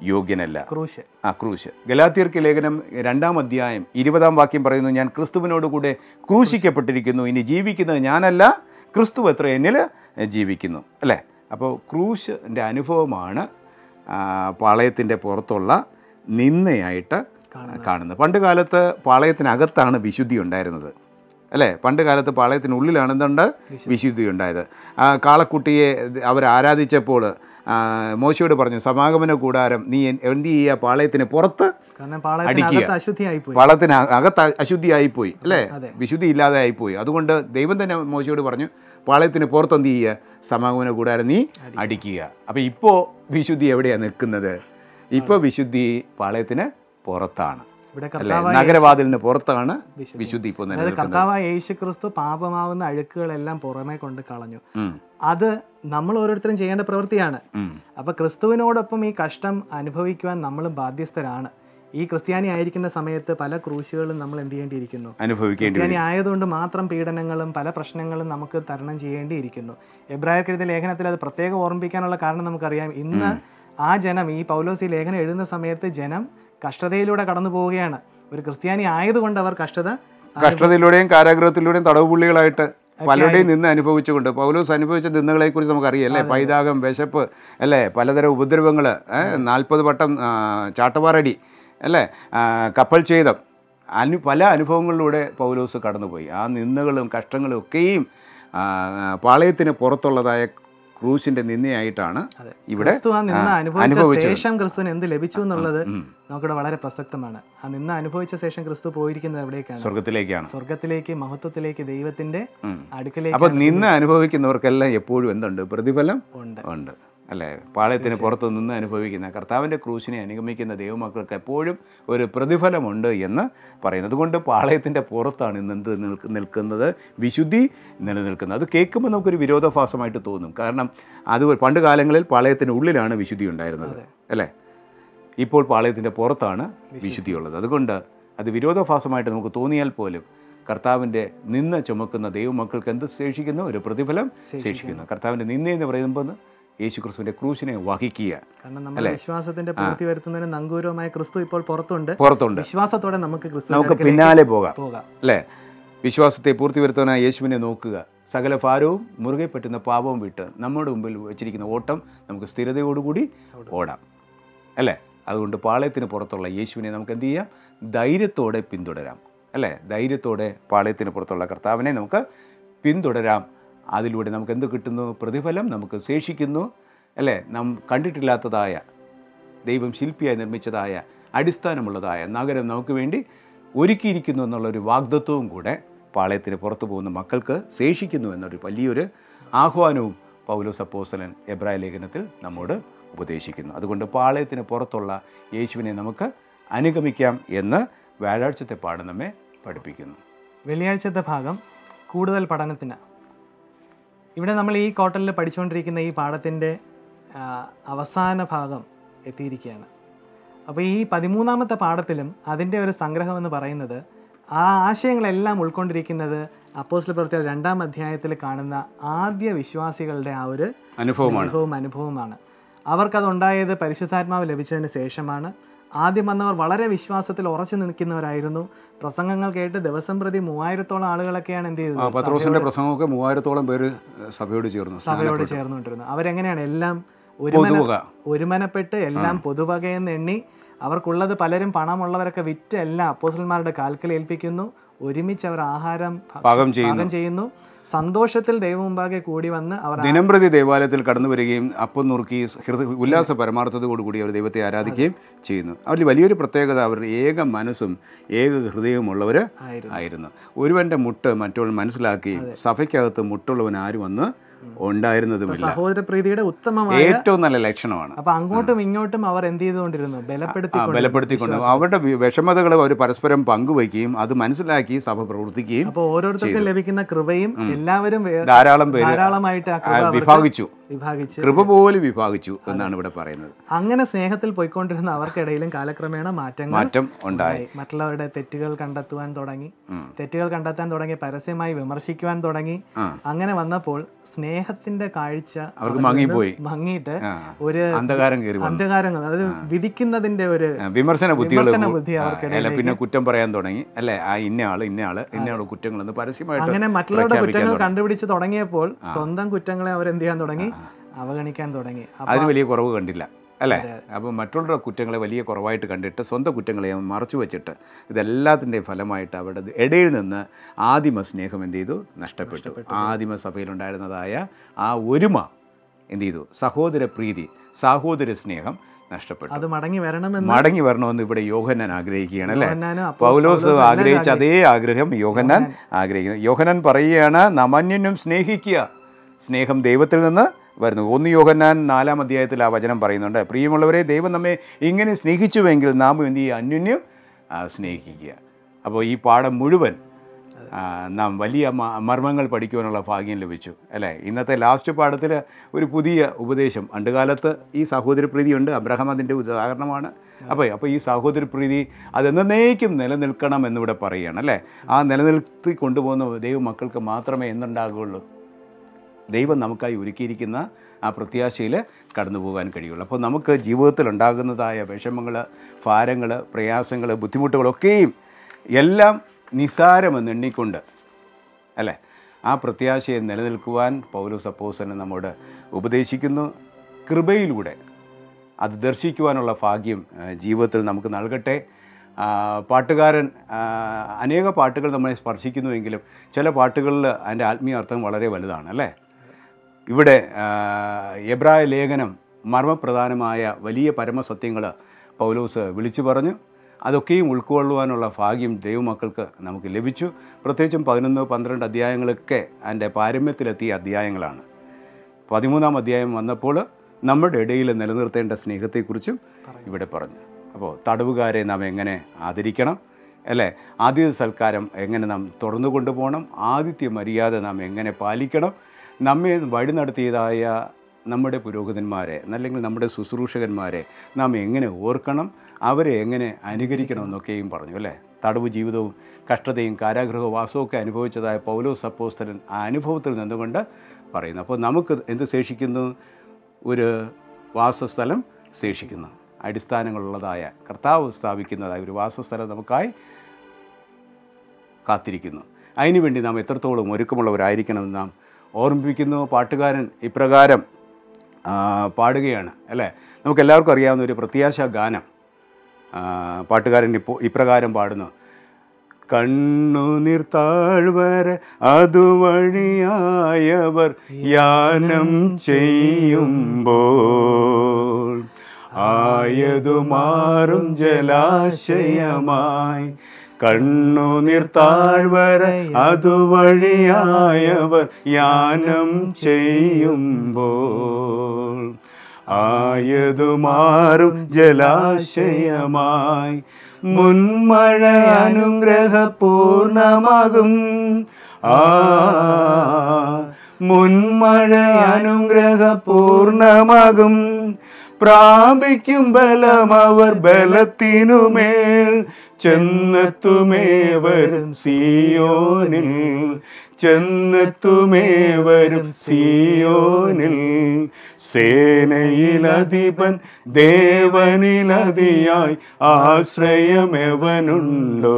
യോഗ്യനല്ല ക്രൂശ് ആ ക്രൂശ് ഗലാത്തിയർക്ക് ലേഖനം രണ്ടാം അധ്യായം ഇരുപതാം വാക്യം പറയുന്നു ഞാൻ ക്രിസ്തുവിനോട് കൂടെ ക്രൂശിക്കപ്പെട്ടിരിക്കുന്നു ഇനി ജീവിക്കുന്നത് ഞാനല്ല ക്രിസ്തു എത്ര എന്നിൽ ജീവിക്കുന്നു അല്ലേ അപ്പോൾ ക്രൂശിൻ്റെ അനുഭവമാണ് ആ, പാളയത്തിൻ്റെ പുറത്തുള്ള നിന്നയായിട്ട് കാണുന്നത് പണ്ട് കാലത്ത് പാളയത്തിനകത്താണ് വിശുദ്ധി ഉണ്ടായിരുന്നത് അല്ലേ പണ്ട് കാലത്ത് പാളയത്തിനുള്ളിലാണ് എന്തുണ്ട് വിശുദ്ധി ഉണ്ടായത് ആ കാളക്കുട്ടിയെ അവർ ആരാധിച്ചപ്പോൾ ആ, മോശയോട് പറഞ്ഞു സമാഗമന കൂടാരം നീ എൻ- എന്ത് ചെയ്യുക പാളയത്തിന് പുറത്ത് കാരണം പാളയത്തിനകത്ത് അശുദ്ധിയായി പോയി പാളത്തിന് അകത്ത് അശുദ്ധിയായിപ്പോയി അല്ലേ അതെ. വിശുദ്ധി ഇല്ലാതെ ആയിപ്പോയി അതുകൊണ്ട് ദൈവം തന്നെ മോശയോട് പറഞ്ഞു പാളയത്തിന് പുറത്ത് എന്ത് ചെയ്യുക സമാഗമന കൂടാരം നീ അടിക്കുക അപ്പോൾ ഇപ്പോൾ വിശുദ്ധി എവിടെയാണ് നിൽക്കുന്നത് ഇപ്പോൾ വിശുദ്ധി പാളയത്തിന് പുറത്താണ് ഇവിടെ അല്ലേ കർത്താവായ നഗരവാതിലിന് പുറത്താണ് വിശുദ്ധി. വിശുദ്ധി ഇപ്പോൾ അതായത് നിലനിൽക്കുന്നത് കർത്താവായ യേശു ക്രിസ്തു പാപമാവുന്ന അഴുക്കുകളെല്ലാം പുറമേ കൊണ്ട് കളഞ്ഞു ഉം, അത് നമ്മൾ ഓരോരുത്തരും ചെയ്യേണ്ട പ്രവൃത്തിയാണ് ഉം. അപ്പൊ ക്രിസ്തുവിനോടൊപ്പം ഈ കഷ്ടം അനുഭവിക്കുവാൻ നമ്മൾ ബാധ്യസ്ഥരാണ് ഈ ക്രിസ്ത്യാനി ആയിരിക്കുന്ന സമയത്ത് പല ക്രൂശുകളും നമ്മൾ എന്ത് ചെയ്യേണ്ടിയിരിക്കുന്നു അനുഭവിക്കേണ്ടി ക്രിസ്ത്യാനി വരും ആയതുകൊണ്ട് മാത്രം പീഡനങ്ങളും പല പ്രശ്നങ്ങളും നമുക്ക് തരണം ചെയ്യേണ്ടിയിരിക്കുന്നു എബ്രായർക്കെഴുതിയ ലേഖനത്തിൽ അത് പ്രത്യേകം ഓർമ്മിപ്പിക്കാനുള്ള കാരണം നമുക്കറിയാം ഇന്ന് ആ ജനം ഈ പൗലോസ് ഈ ലേഖനം എഴുതുന്ന സമയത്ത് ജനം കഷ്ടതയിലൂടെ കടന്നു പോവുകയാണ് ഒരു ക്രിസ്ത്യാനി ആയതുകൊണ്ട് അവർ കഷ്ടത കഷ്ടതയിലൂടെയും കാരാഗ്രഹത്തിലൂടെയും തടവുപുള്ളികളായിട്ട് പലരുടെയും നിന്ന് അനുഭവിച്ചുകൊണ്ട് പൗലോസ് അനുഭവിച്ച നിന്ദകളെ കുറിച്ച് നമുക്കറിയാം അല്ലേ പൈതാകം വിശപ്പ് അല്ലേ പലതരം ഉപദ്രവങ്ങൾ നാൽപ്പത് വട്ടം ആ, ചാട്ടവാറടി അല്ലേ ആ, കപ്പൽ ഛേദം അനു പല അനുഭവങ്ങളിലൂടെ പൗലോസ് കടന്നുപോയി ആ നിന്ദകളും കഷ്ടങ്ങളും ഒക്കെയും ആ, പാളയത്തിന് പുറത്തുള്ളതായ ക്രൂശിന്റെ നിന്നയായിട്ടാണ് അതെ. ഇവിടെ ക്രിസ്തു ആ നിന്ന് ആ, അനുഭവിച്ച അനുഭവിച്ചത്. ശേഷം ക്രിസ്തുവിന് എന്ത് ലഭിച്ചു എന്നുള്ളത് ഉം, നമുക്കിവിടെ വളരെ പ്രസക്തമാണ് ആ നിന്ന് അനുഭവിച്ച ശേഷം ക്രിസ്തു പോയിരിക്കുന്നത് എവിടേക്കാണ് സ്വർഗത്തിലേക്കാണ് സ്വർഗത്തിലേക്ക് മഹത്വത്തിലേക്ക് ദൈവത്തിന്റെ ഉം. അടുക്കലേക്ക് അപ്പോൾ നിന്ന് അനുഭവിക്കുന്നവർക്കെല്ലാം എപ്പോഴും എന്തുണ്ട് പ്രതിഫലം ഉണ്ട് ഉണ്ട് അല്ലേ പാളയത്തിന് പുറത്ത് നിന്ന് അനുഭവിക്കുന്ന കർത്താവിൻ്റെ ക്രൂശിനെ അനുഗമിക്കുന്ന ദൈവമക്കൾക്ക് എപ്പോഴും ഒരു പ്രതിഫലമുണ്ട് എന്ന് പറയുന്നത് അതുകൊണ്ട് പാളയത്തിൻ്റെ പുറത്താണ് ഇന്ന് എന്ത് നിൽക്ക് നിൽക്കുന്നത് വിശുദ്ധി നിലനിൽക്കുന്നത് അത് കേൾക്കുമ്പോൾ നമുക്കൊരു വിരോധാഭാസമായിട്ട് തോന്നും കാരണം അത് പണ്ട് കാലങ്ങളിൽ പാളയത്തിന് ഉള്ളിലാണ് വിശുദ്ധി ഉണ്ടായിരുന്നത് അതെ. അല്ലേ ഇപ്പോൾ പാളയത്തിൻ്റെ പുറത്താണ് വിശുദ്ധിയുള്ളത് അതുകൊണ്ട് അത് വിരോധാഭാസമായിട്ട് നമുക്ക് തോന്നിയാൽ പോലും കർത്താവിൻ്റെ നിന്ന ചുമക്കുന്ന ദൈവമക്കൾക്ക് എന്ത് ശേഷിക്കുന്നു ഒരു പ്രതിഫലം ശേഷിക്കുന്നു കർത്താവിൻ്റെ നിന്ന എന്ന് പറയുമ്പോൾ യേശു ക്രിസ്തുവിൻ്റെ ക്രൂശിനെ വഹിക്കുക കാരണം നമ്മുടെ വിശ്വാസത്തിന്റെ പൂർത്തി വരുത്തുന്നതിന് നങ്കൂരവുമായ ക്രിസ്തു ഇപ്പോൾ പുറത്തുണ്ട് പുറത്തുണ്ട് വിശ്വാസത്തോടെ നമുക്ക് ക്രിസ്തു നമുക്ക് പിന്നാലെ പോകാം പോകാം അല്ലേ വിശ്വാസത്തെ പൂർത്തി വരുത്തുവാനായി യേശുവിനെ നോക്കുക സകല ഭാരവും മുറുകെ പറ്റുന്ന പാപവും വിട്ട് നമ്മുടെ മുമ്പിൽ വെച്ചിരിക്കുന്ന ഓട്ടം നമുക്ക് സ്ഥിരതയോടുകൂടി ഓടാം അല്ലേ അതുകൊണ്ട് പാളയത്തിന് പുറത്തുള്ള യേശുവിനെ നമുക്ക് എന്ത് ചെയ്യാം ധൈര്യത്തോടെ പിന്തുടരാം അല്ലേ ധൈര്യത്തോടെ പാളയത്തിന് പുറത്തുള്ള കർത്താവിനെ നമുക്ക് പിന്തുടരാം അതിലൂടെ നമുക്ക് എന്ത് കിട്ടുന്നു പ്രതിഫലം നമുക്ക് ശേഷിക്കുന്നു അല്ലേ നാം കണ്ടിട്ടില്ലാത്തതായ ദൈവം ശില്പിയായി നിർമ്മിച്ചതായ അടിസ്ഥാനമുള്ളതായ നഗരം നമുക്ക് വേണ്ടി ഒരുക്കിയിരിക്കുന്നു എന്നുള്ളൊരു വാഗ്ദത്വവും കൂടെ പാളയത്തിന് പുറത്തു പോകുന്ന മക്കൾക്ക് ശേഷിക്കുന്നു എന്നൊരു വലിയൊരു ആഹ്വാനവും പൗലോസ് അപ്പോസലൻ എബ്രായ ലേഖനത്തിൽ നമ്മോട് ഉപദേശിക്കുന്നു അതുകൊണ്ട് പാളയത്തിന് പുറത്തുള്ള യേശുവിനെ നമുക്ക് അനുഗമിക്കാം എന്ന് വ്യാഴാഴ്ചത്തെ പാഠം നമ്മെ പഠിപ്പിക്കുന്നു വെള്ളിയാഴ്ചത്തെ ഭാഗം കൂടുതൽ പഠനത്തിന് ഇവിടെ നമ്മൾ ഈ കോട്ടലിൽ പഠിച്ചുകൊണ്ടിരിക്കുന്ന ഈ പാഠത്തിൻ്റെ ആ, അവസാന ഭാഗം എത്തിയിരിക്കുകയാണ് അപ്പോൾ ഈ പതിമൂന്നാമത്തെ പാഠത്തിലും അതിൻ്റെ ഒരു സംഗ്രഹം എന്ന് പറയുന്നത് ആ ആശയങ്ങളെല്ലാം ഉൾക്കൊണ്ടിരിക്കുന്നത് അപ്പോസ്തല പ്രവൃത്തിയുടെ രണ്ടാം അധ്യായത്തിൽ കാണുന്ന ആദ്യ വിശ്വാസികളുടെ ആ ഒരു അനുഭവമാണ് സ്നേഹവും അനുഭവമാണ് അവർക്കതുണ്ടായത് പരിശുദ്ധാത്മാവ് ലഭിച്ചതിന് ശേഷമാണ് ആദ്യം വന്നവർ വളരെ വിശ്വാസത്തിൽ ഉറച്ചു നിൽക്കുന്നവരായിരുന്നു പ്രസംഗങ്ങൾ കേട്ട് ദിവസം പ്രതി മൂവായിരത്തോളം ആളുകളൊക്കെയാണ് എന്ത് ആ, ചെയ്തത് പത്രോസിന്റെ പ്രസംഗമൊക്കെ മൂവായിരത്തോളം പേര് സഭയോട് ചേർന്നു സഭയോട് ചേർന്നുകൊണ്ടിരുന്നത് അവരെങ്ങനെയാണ് എല്ലാം ഒരുമന പൊതുവക ഒരുമനപ്പെട്ട് എല്ലാം പൊതുവകയെന്ന് എണ്ണി അവർക്കുള്ളത് പലരും പണമുള്ളവരൊക്കെ വിറ്റ് എല്ലാം അപ്പോസന്മാരുടെ കാൽക്കൽ ഏൽപ്പിക്കുന്നു ഒരുമിച്ച് അവർ ആഹാരം ഭക്ഷ- പാകം ചെയ്യുന്നു പാകം ചെയ്യുന്നു സന്തോഷത്തിൽ ദൈവം മുമ്പാകെ കൂടി വന്ന് അവർ ആ- ദിനംപ്രതി ദേവാലയത്തിൽ കടന്നു വരികയും അപ്പം നുറുക്കി ഹൃദയ ഉല്ലാസ പരമാർത്ഥതയോടുകൂടി അവർ ദൈവത്തെ ആരാധിക്കുകയും ചെയ്യുന്നു അവരിൽ വലിയൊരു പ്രത്യേകത അവരുടെ ഏക മനസ്സും ഏക ഹൃദയവുമുള്ളവർ ആയിരുന്നു ആയിരുന്നു ഒരുവന്റെ മുട്ട് മറ്റുള്ള മനസ്സിലാക്കുകയും സഭയ്ക്കകത്ത് മുട്ടുള്ളവൻ ആരും അന്ന് ഉണ്ടായിരുന്നതുമില്ല സഹോദരപ്രീതിയുടെ ഉത്തമമായ ഏറ്റവും നല്ല ലക്ഷണമാണ് അപ്പൊ അങ്ങോട്ടും ഇങ്ങോട്ടും അവർ എന്ത് ചെയ്തുകൊണ്ടിരുന്നു ആ, ബലപ്പെടുത്തിക്കൊണ്ട് ബലപ്പെടുത്തിക്കൊണ്ട് അവരുടെ വി- വിഷമതകൾ അവർ പരസ്പരം പങ്കുവയ്ക്കുകയും അത് മനസ്സിലാക്കി സഭ പ്രവർത്തിക്കുകയും അപ്പൊ ഓരോരുത്തർക്കും ലഭിക്കുന്ന കൃപയും എല്ലാവരും വേ- ധാരാളം പേര് ധാരാളമായിട്ട് ആ ആ, കൃപ അവർക്ക് വിഭാഗിച്ചു വിഭാഗിച്ച് കൃപ പോലെ വിഭാഗിച്ചു എന്നാണ് ഇവിടെ പറയുന്നത് അങ്ങനെ സ്നേഹത്തിൽ പോയിക്കൊണ്ടിരുന്ന അവർക്കിടയിലും കാലക്രമേണ മാറ്റങ്ങൾ മാറ്റം ഉണ്ടായി ഉണ്ടായി. മറ്റുള്ളവരുടെ തെറ്റുകൾ കണ്ടെത്തുവാൻ തുടങ്ങി ഉം. തെറ്റുകൾ കണ്ടെത്താൻ തുടങ്ങി പരസ്യമായി വിമർശിക്കുവാൻ തുടങ്ങി ആ അങ്ങനെ വന്നപ്പോൾ സ്നേഹത്തിന്റെ കാഴ്ച അവർക്ക് അവരിൽ മങ്ങിപ്പോയി. നിന്ന് മങ്ങിയിട്ട് ആ. ഒരു അന്ധകാരം കയറി വന്നു അന്ധകാരങ്ങൾ അതായത് വിധിക്കുന്നതിന്റെ ഒരു ആ, വിമർശന ബുദ്ധികൾ വിമർശന ബുദ്ധി ആ, അവർക്കിടയിലേക്ക് അല്ല പിന്നെ കുറ്റം പറയാൻ തുടങ്ങി അല്ലേ ആ ഇന്ന ആള് ഇന്ന ആള് ഇന്ന ആള് കുറ്റങ്ങളെന്ന് പരസ്യമായിട്ട് അങ്ങനെ മറ്റുള്ളവരുടെ പ്രഖ്യാപിക്കാൻ കുറ്റങ്ങൾ തുടങ്ങി. കണ്ടുപിടിച്ച് തുടങ്ങിയപ്പോൾ സ്വന്തം കുറ്റങ്ങളെ അവരെന്ത് ചെയ്യാൻ തുടങ്ങി അവഗണിക്കാൻ തുടങ്ങി അപ്പൊ അതിന് വലിയ കുറവ് കണ്ടില്ല അല്ലേ അതെ. അപ്പോൾ മറ്റുള്ളവരുടെ കുറ്റങ്ങളെ വലിയ കുറവായിട്ട് കണ്ടിട്ട് സ്വന്തം കുറ്റങ്ങളെ മറച്ചു വെച്ചിട്ട് ഇതെല്ലാത്തിൻ്റെയും ഫലമായിട്ട് അവരുടെ ഇടയിൽ നിന്ന് ആദിമ സ്നേഹം എന്ത് ചെയ്തു നഷ്ടപ്പെട്ടു ആദിമ സഭയിലുണ്ടായിരുന്നതായ ആ ഒരുമ എന്ത് ചെയ്തു സഹോദര പ്രീതി സാഹോദര സ്നേഹം നഷ്ടപ്പെട്ടു അത് മടങ്ങി വരണമെന്ന് മടങ്ങി വരണമെന്ന് ഇവിടെ യോഹന്നാൻ ആഗ്രഹിക്കുകയാണ് അല്ലേ യോഹന്നാനും അപ്പോസ്തലനും പൗലോസ് എല്ലാം ആഗ്രഹിച്ച അതേ ആഗ്രഹം യോഹന്നാൻ ആഗ്രഹിക്കുന്നു യോഹന്നാൻ പറയുകയാണ് നമന്യനും സ്നേഹിക്കുക സ്നേഹം ദൈവത്തിൽ നിന്ന് വരുന്നു ഒന്ന് യോഹന്നാൻ നാലാം അധ്യായത്തിൽ ആ വചനം പറയുന്നുണ്ട് പ്രിയമുള്ളവരെ ദൈവം നമ്മെ ഇങ്ങനെ സ്നേഹിച്ചുവെങ്കിൽ നാം എന്ത് ചെയ്യുക അന്യോന്യം ആ, സ്നേഹിക്കുക അപ്പോൾ ഈ പാഠം മുഴുവൻ ആ, നാം വലിയ മ- മർമ്മങ്ങൾ പഠിക്കുവാനുള്ള ഭാഗ്യം ലഭിച്ചു അല്ലേ ഇന്നത്തെ ലാസ്റ്റ് പാഠത്തിൽ ഒരു പുതിയ ഉപദേശം പണ്ടുകാലത്ത് ഈ സഹോദരപ്രീതിയുണ്ട് അബ്രഹാം അതിൻ്റെ ഉദാഹരണമാണ് അപ്പോൾ അപ്പോൾ ഈ സഹോദരപ്രീതി അതെന്നേക്കും നിലനിൽക്കണം എന്നിവിടെ പറയുകയാണ് അല്ലേ ആ നിലനിർത്തി കൊണ്ടുപോകുന്ന ദൈവമക്കൾക്ക് മാത്രമേ എന്തുണ്ടാകുകയുള്ളൂ ദൈവം നമുക്കായി ഒരുക്കിയിരിക്കുന്ന ആ പ്രത്യാശയിൽ കടന്നു പോകാൻ കഴിയുള്ളൂ അപ്പോൾ നമുക്ക് ജീവിതത്തിൽ ഉണ്ടാകുന്നതായ വിഷമങ്ങൾ ഭാരങ്ങൾ പ്രയാസങ്ങൾ ബുദ്ധിമുട്ടുകളൊക്കെയും എല്ലാം നിസാരമെന്ന് എണ്ണിക്കൊണ്ട് അല്ലേ ആ പ്രത്യാശയെ നിലനിൽക്കുവാൻ പൗലോസ് അപ്പോസനെ നമ്മോട് ഉപദേശിക്കുന്നു കൃപയിലൂടെ അത് ദർശിക്കുവാനുള്ള ഭാഗ്യം ആ, ജീവിതത്തിൽ നമുക്ക് നൽകട്ടെ ആ, പാട്ടുകാരൻ ആ, അനേക പാട്ടുകൾ നമ്മളെ സ്പർശിക്കുന്നുവെങ്കിലും ചില പാട്ടുകളിൽ അതിൻ്റെ ആത്മീയ അർത്ഥം വളരെ വലുതാണ് അല്ലേ ഇവിടെ ആ, എബ്രായ ലേഖനം മർമ്മപ്രധാനമായ വലിയ പരമസത്യങ്ങൾ പൗലോസ് വിളിച്ചു പറഞ്ഞു അതൊക്കെയും ഉൾക്കൊള്ളുവാനുള്ള ഭാഗ്യം ദൈവമക്കൾക്ക് നമുക്ക് ലഭിച്ചു പ്രത്യേകിച്ചും പതിനൊന്ന് പന്ത്രണ്ട് അധ്യായങ്ങളൊക്കെ അതിൻ്റെ പാരമ്യത്തിലെത്തിയ അധ്യായങ്ങളാണ് പതിമൂന്നാം അധ്യായം വന്നപ്പോൾ നമ്മുടെ ഇടയിൽ നിലനിർത്തേണ്ട സ്നേഹത്തെക്കുറിച്ചും ഇവിടെ പറഞ്ഞു അപ്പോൾ തടവുകാരെ നാം എങ്ങനെ ആദരിക്കണം അല്ലേ ആദ്യ സൽക്കാരം എങ്ങനെ നാം തുറന്നു കൊണ്ടുപോകണം ആദിത്യ മര്യാദ നാം എങ്ങനെ പാലിക്കണം നമ്മെ വഴി നടത്തിയതായ നമ്മുടെ പുരോഹിതന്മാരെ അല്ലെങ്കിൽ നമ്മുടെ ശുശ്രൂഷകന്മാരെ നാം എങ്ങനെ ഓർക്കണം അവരെ എങ്ങനെ അനുകരിക്കണം എന്നൊക്കെയും പറഞ്ഞു അല്ലേ തടവ് ജീവിതവും കഷ്ടതയും കാരാഗൃഹവാസവും ഒക്കെ അനുഭവിച്ചതായ പൗലോസ് അപ്പോസ്തലൻ ആ അനുഭവത്തിൽ നിന്നുകൊണ്ട് പറയുന്നു അപ്പോൾ നമുക്ക് എന്ത് ശേഷിക്കുന്നു ഒരു വാസസ്ഥലം ശേഷിക്കുന്നു അടിസ്ഥാനങ്ങളുള്ളതായ കർത്താവ് സ്ഥാപിക്കുന്നതായ ഒരു വാസസ്ഥലം നമുക്കായി കാത്തിരിക്കുന്നു അതിനുവേണ്ടി നാം എത്രത്തോളം ഒരുക്കമുള്ളവരായിരിക്കണമെന്ന് നാം ഓർമ്മിപ്പിക്കുന്നു പാട്ടുകാരൻ ഇപ്രകാരം ആ, പാടുകയാണ് അല്ലേ നമുക്ക് എല്ലാവർക്കും അറിയാവുന്ന ഒരു പ്രത്യാശ ഗാനം ആ, പാട്ടുകാരൻ ഇപ്പോൾ ഇപ്രകാരം പാടുന്നു കണ്ണുനീർ താഴ്വര അതുവഴിയായവർ യാനം ചെയ്യുമ്പോൾ ആയതുമാറും ജലാശയമായി കണ്ണുനീർ താഴ്വര അതുവഴിയായവർ യാനം ചെയ്യുമ്പോൾ ആയതുമാറും ജലാശയമായി മുൻമഴ അനുഗ്രഹപൂർണമാകും ആ മുൻമഴ അനുഗ്രഹപൂർണമാകും പ്രാപിക്കും ബലം അവർ ബലത്തിനുമേൽ ചെന്നെത്തുമേവരും സിയോനിൽ ചെന്നെത്തുമേവരും സിയോനിൽ സേനയിലധിപൻ ദേവനിലതിയായി ആശ്രയമെവനുണ്ടോ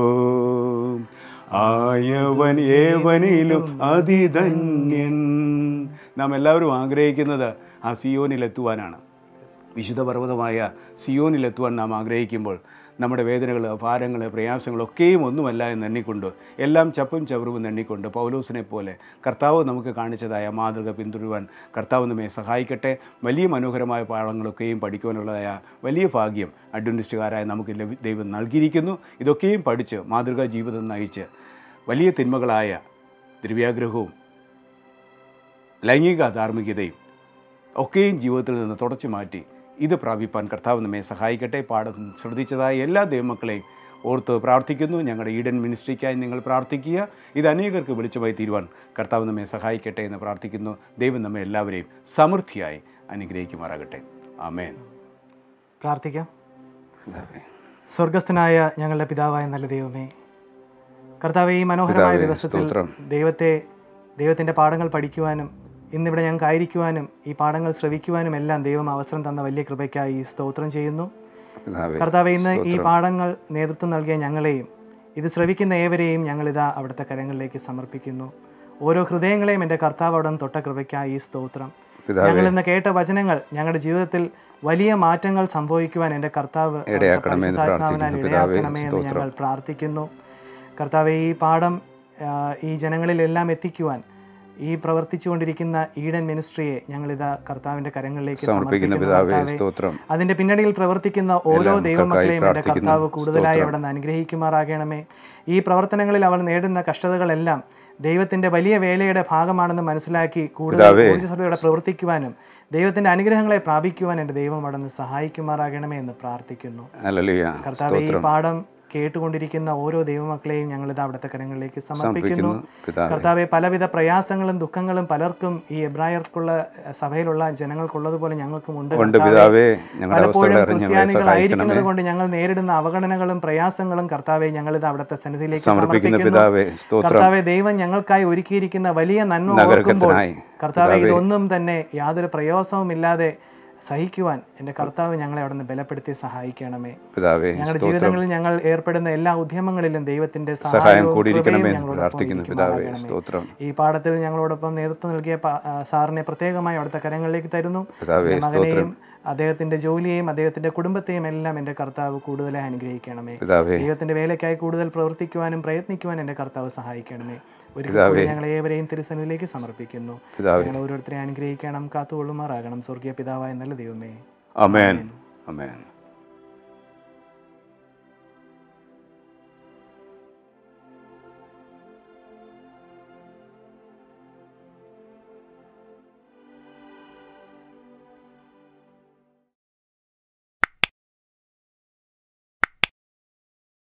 ആയവൻ ഏവനിലും അതിധന്യൻ നാം എല്ലാവരും ആഗ്രഹിക്കുന്നത് ആ സിയോനിലെത്തുവാനാണ് വിശുദ്ധ പർവ്വതമായ സിയോനിലെത്തുവാൻ നാം ആഗ്രഹിക്കുമ്പോൾ നമ്മുടെ വേദനകൾ ഭാരങ്ങൾ പ്രയാസങ്ങളൊക്കെയും ഒന്നുമല്ല എന്ന് എണ്ണിക്കൊണ്ട് എല്ലാം ചപ്പും ചവറും എണ്ണിക്കൊണ്ട് പൗലോസിനെ പോലെ കർത്താവ് നമുക്ക് കാണിച്ചതായ മാതൃക പിന്തുടരുവാൻ കർത്താവ് നമ്മെ സഹായിക്കട്ടെ വലിയ മനോഹരമായ പാഠങ്ങളൊക്കെയും പഠിക്കുവാനുള്ളതായ വലിയ ഭാഗ്യം അഡ്വൻറ്റിസ്റ്റുകാരായ നമുക്ക് ലഭി- ദൈവം നൽകിയിരിക്കുന്നു ഇതൊക്കെയും പഠിച്ച് മാതൃകാ ജീവിതം നയിച്ച് വലിയ തിന്മകളായ ദ്രവ്യാഗ്രഹവും ലൈംഗിക ധാർമ്മികതയും ഒക്കെയും ജീവിതത്തിൽ നിന്ന് തുടച്ചു മാറ്റി ഇത് പ്രാപിപ്പാൻ കർത്താവ് നമ്മെ സഹായിക്കട്ടെ പാഠം ശ്രദ്ധിച്ചതായ എല്ലാ ദൈവമക്കളെയും ഓർത്ത് പ്രാർത്ഥിക്കുന്നു ഞങ്ങളുടെ ഈഡൻ മിനിസ്ട്രിക്കായി നിങ്ങൾ പ്രാർത്ഥിക്കുക ഇത് അനേകർക്ക് വെളിച്ചമായി തീരുവാൻ കർത്താവ് നമ്മെ സഹായിക്കട്ടെ എന്ന് പ്രാർത്ഥിക്കുന്നു ദൈവം നമ്മെ എല്ലാവരെയും സമൃദ്ധിയായി അനുഗ്രഹിക്കുമാറാകട്ടെ ആമേൻ പ്രാർത്ഥിക്കാം സ്വർഗസ്ഥനായ ഞങ്ങളുടെ പിതാവായ നല്ല ദൈവമേ കർത്താവ് ഈ മനോഹരമായ പിതാവേ, ദിവസത്തിൽ സ്തോത്രം. ദൈവത്തെ ദൈവത്തിൻ്റെ പാഠങ്ങൾ പഠിക്കുവാനും ഇന്നിവിടെ ഞങ്ങൾക്ക് ആയിരിക്കുവാനും ഈ പാഠങ്ങൾ ശ്രവിക്കുവാനും എല്ലാം ദൈവം അവസരം തന്ന വലിയ കൃപയ്ക്കായി ഈ സ്തോത്രം ചെയ്യുന്നു പിതാവേ, കർത്താവ് ഇന്ന് ഈ സ്തോത്രം. പാഠങ്ങൾ നേതൃത്വം നൽകിയ ഞങ്ങളെയും ഇത് ശ്രവിക്കുന്ന ഏവരെയും ഞങ്ങളിതാ അവിടുത്തെ കരങ്ങളിലേക്ക് സമർപ്പിക്കുന്നു ഓരോ ഹൃദയങ്ങളെയും എൻ്റെ കർത്താവ് അവിടെ തൊട്ട കൃപയ്ക്കായി ഈ സ്തോത്രം പിതാവേ, ഞങ്ങൾ ഇന്ന് കേട്ട വചനങ്ങൾ ഞങ്ങളുടെ ജീവിതത്തിൽ വലിയ മാറ്റങ്ങൾ സംഭവിക്കുവാൻ എൻ്റെ കർത്താവ് അവിടുത്തെ ഇടയാക്കണമേ എന്ന് പരിശുദ്ധാത്മാവിനാൽ പ്രാർത്ഥിക്കുന്നു. പിതാവേ, ഇടയാക്കണമേ എന്ന് സ്തോത്രം. ഞങ്ങൾ പ്രാർത്ഥിക്കുന്നു കർത്താവെ ഈ പാഠം ആ, ഈ ജനങ്ങളിലെല്ലാം എത്തിക്കുവാൻ ഈ പ്രവർത്തിച്ചുകൊണ്ടിരിക്കുന്ന ഈഡൻ മിനിസ്ട്രിയെ ഞങ്ങളിതാ കർത്താവിന്റെ കരങ്ങളിലേക്ക് സമർപ്പിക്കുന്ന സമർപ്പിക്കുന്നു പിതാവേ കർത്താവേ. സ്തോത്രം അതിന്റെ പിന്നണിയിൽ പ്രവർത്തിക്കുന്ന ഓരോ എല്ലാം ദൈവമക്കളെയും എൻ്റെ പ്രാർത്ഥിക്കുന്നു. കർത്താവ് കൂടുതലായി സ്തോത്രം. അവിടെ നിന്ന് അനുഗ്രഹിക്കുമാറാകണമേ ഈ പ്രവർത്തനങ്ങളിൽ അവൾ നേടുന്ന കഷ്ടതകളെല്ലാം ദൈവത്തിന്റെ വലിയ വേലയുടെ ഭാഗമാണെന്ന് മനസ്സിലാക്കി കൂടുതൽ പിതാവേ. ഊർജ്ജസ്വതയോടെ പ്രവർത്തിക്കുവാനും ദൈവത്തിന്റെ അനുഗ്രഹങ്ങളെ പ്രാപിക്കുവാൻ എൻ്റെ ദൈവം അവിടെ നിന്ന് സഹായിക്കുമാറാകണമേ എന്ന് പ്രാർത്ഥിക്കുന്നു ഹല്ലേലൂയ കർത്താവ് ഈ സ്തോത്രം പാഠം കേട്ടുകൊണ്ടിരിക്കുന്ന ഓരോ ദൈവമക്കളെയും ഞങ്ങളിത് അവിടുത്തെ കരങ്ങളിലേക്ക് സമർപ്പിക്കുന്നു സമർപ്പിക്കുന്നു പിതാവേ കർത്താവെ പലവിധ പ്രയാസങ്ങളും ദുഃഖങ്ങളും പലർക്കും ഈ എബ്രായർക്കുള്ള അഹ് സഭയിലുള്ള ജനങ്ങൾക്കുള്ളതുപോലെ ഞങ്ങൾക്കും ഉണ്ട് ഉണ്ട് കർത്താവേ. പിതാവേ ഞങ്ങളുടെ അവസ്ഥകൾ പലപ്പോഴും അറിഞ്ഞ് ഞങ്ങളെ ക്രിസ്ത്യാനികളായിരിക്കുന്നത് സഹായിക്കണമേ കൊണ്ട് ഞങ്ങൾ നേരിടുന്ന അവഗണനകളും പ്രയാസങ്ങളും കർത്താവെ ഞങ്ങളിത് അവിടുത്തെ സന്നിധിയിലേക്ക് സമർപ്പിക്കുന്ന സമർപ്പിക്കുന്നു പിതാവേ സ്തോത്രം കർത്താവെ ദൈവം ഞങ്ങൾക്കായി ഒരുക്കിയിരിക്കുന്ന വലിയ നന്മ ഓർക്കുമ്പോൾ നഗരകത്തിനായി കർത്താവെ പിതാവേ. ഇതൊന്നും തന്നെ യാതൊരു പ്രയാസവുമില്ലാതെ സഹിക്കുവാൻ എൻ്റെ കർത്താവ് ഞങ്ങളെ അവിടെ നിന്ന് ബലപ്പെടുത്തി സഹായിക്കണമേ പിതാവേ ഞങ്ങളുടെ സ്തോത്രം ജീവിതങ്ങളിൽ ഞങ്ങൾ ഏർപ്പെടുന്ന എല്ലാ ഉദ്യമങ്ങളിലും ദൈവത്തിന്റെ സഹായം സഹായവും കൂടിയിരിക്കണമേ കൃപയും എന്ന് ഞങ്ങളോടൊപ്പം പ്രാർത്ഥിക്കുന്നു പിതാവേ ഇരിക്കുമാറാകണമേ. സ്തോത്രം ഈ പാഠത്തിൽ ഞങ്ങളോടൊപ്പം നേതൃത്വം നൽകിയ പ- ആ, സാറിനെ പ്രത്യേകമായി അവിടുത്തെ കരങ്ങളിലേക്ക് തരുന്നു പിതാവേ എൻ്റെ സ്തോത്രം മകനെയും അദ്ദേഹത്തിന്റെ ജോലിയെയും അദ്ദേഹത്തിന്റെ കുടുംബത്തെയും എല്ലാം എൻ്റെ കർത്താവ് കൂടുതലായി അനുഗ്രഹിക്കണമേ പിതാവേ ദൈവത്തിന്റെ വേലയ്ക്കായി കൂടുതൽ പ്രവർത്തിക്കുവാനും പ്രയത്നിക്കുവാനും എൻ്റെ കർത്താവ് സഹായിക്കണമേ ഒരിക്കൽ പിതാവേ. കൂടി ഞങ്ങൾ ഏവരെയും തിരുസന്നിധിയിലേക്ക് സമർപ്പിക്കുന്നു പിതാവേ ഞങ്ങൾ ഓരോരുത്തരെ അനുഗ്രഹിക്കണം കാത്തുകൊള്ളുമാറാകണം സ്വർഗീയ പിതാവായ നല്ല ദൈവമേ അമേൻ അമേൻ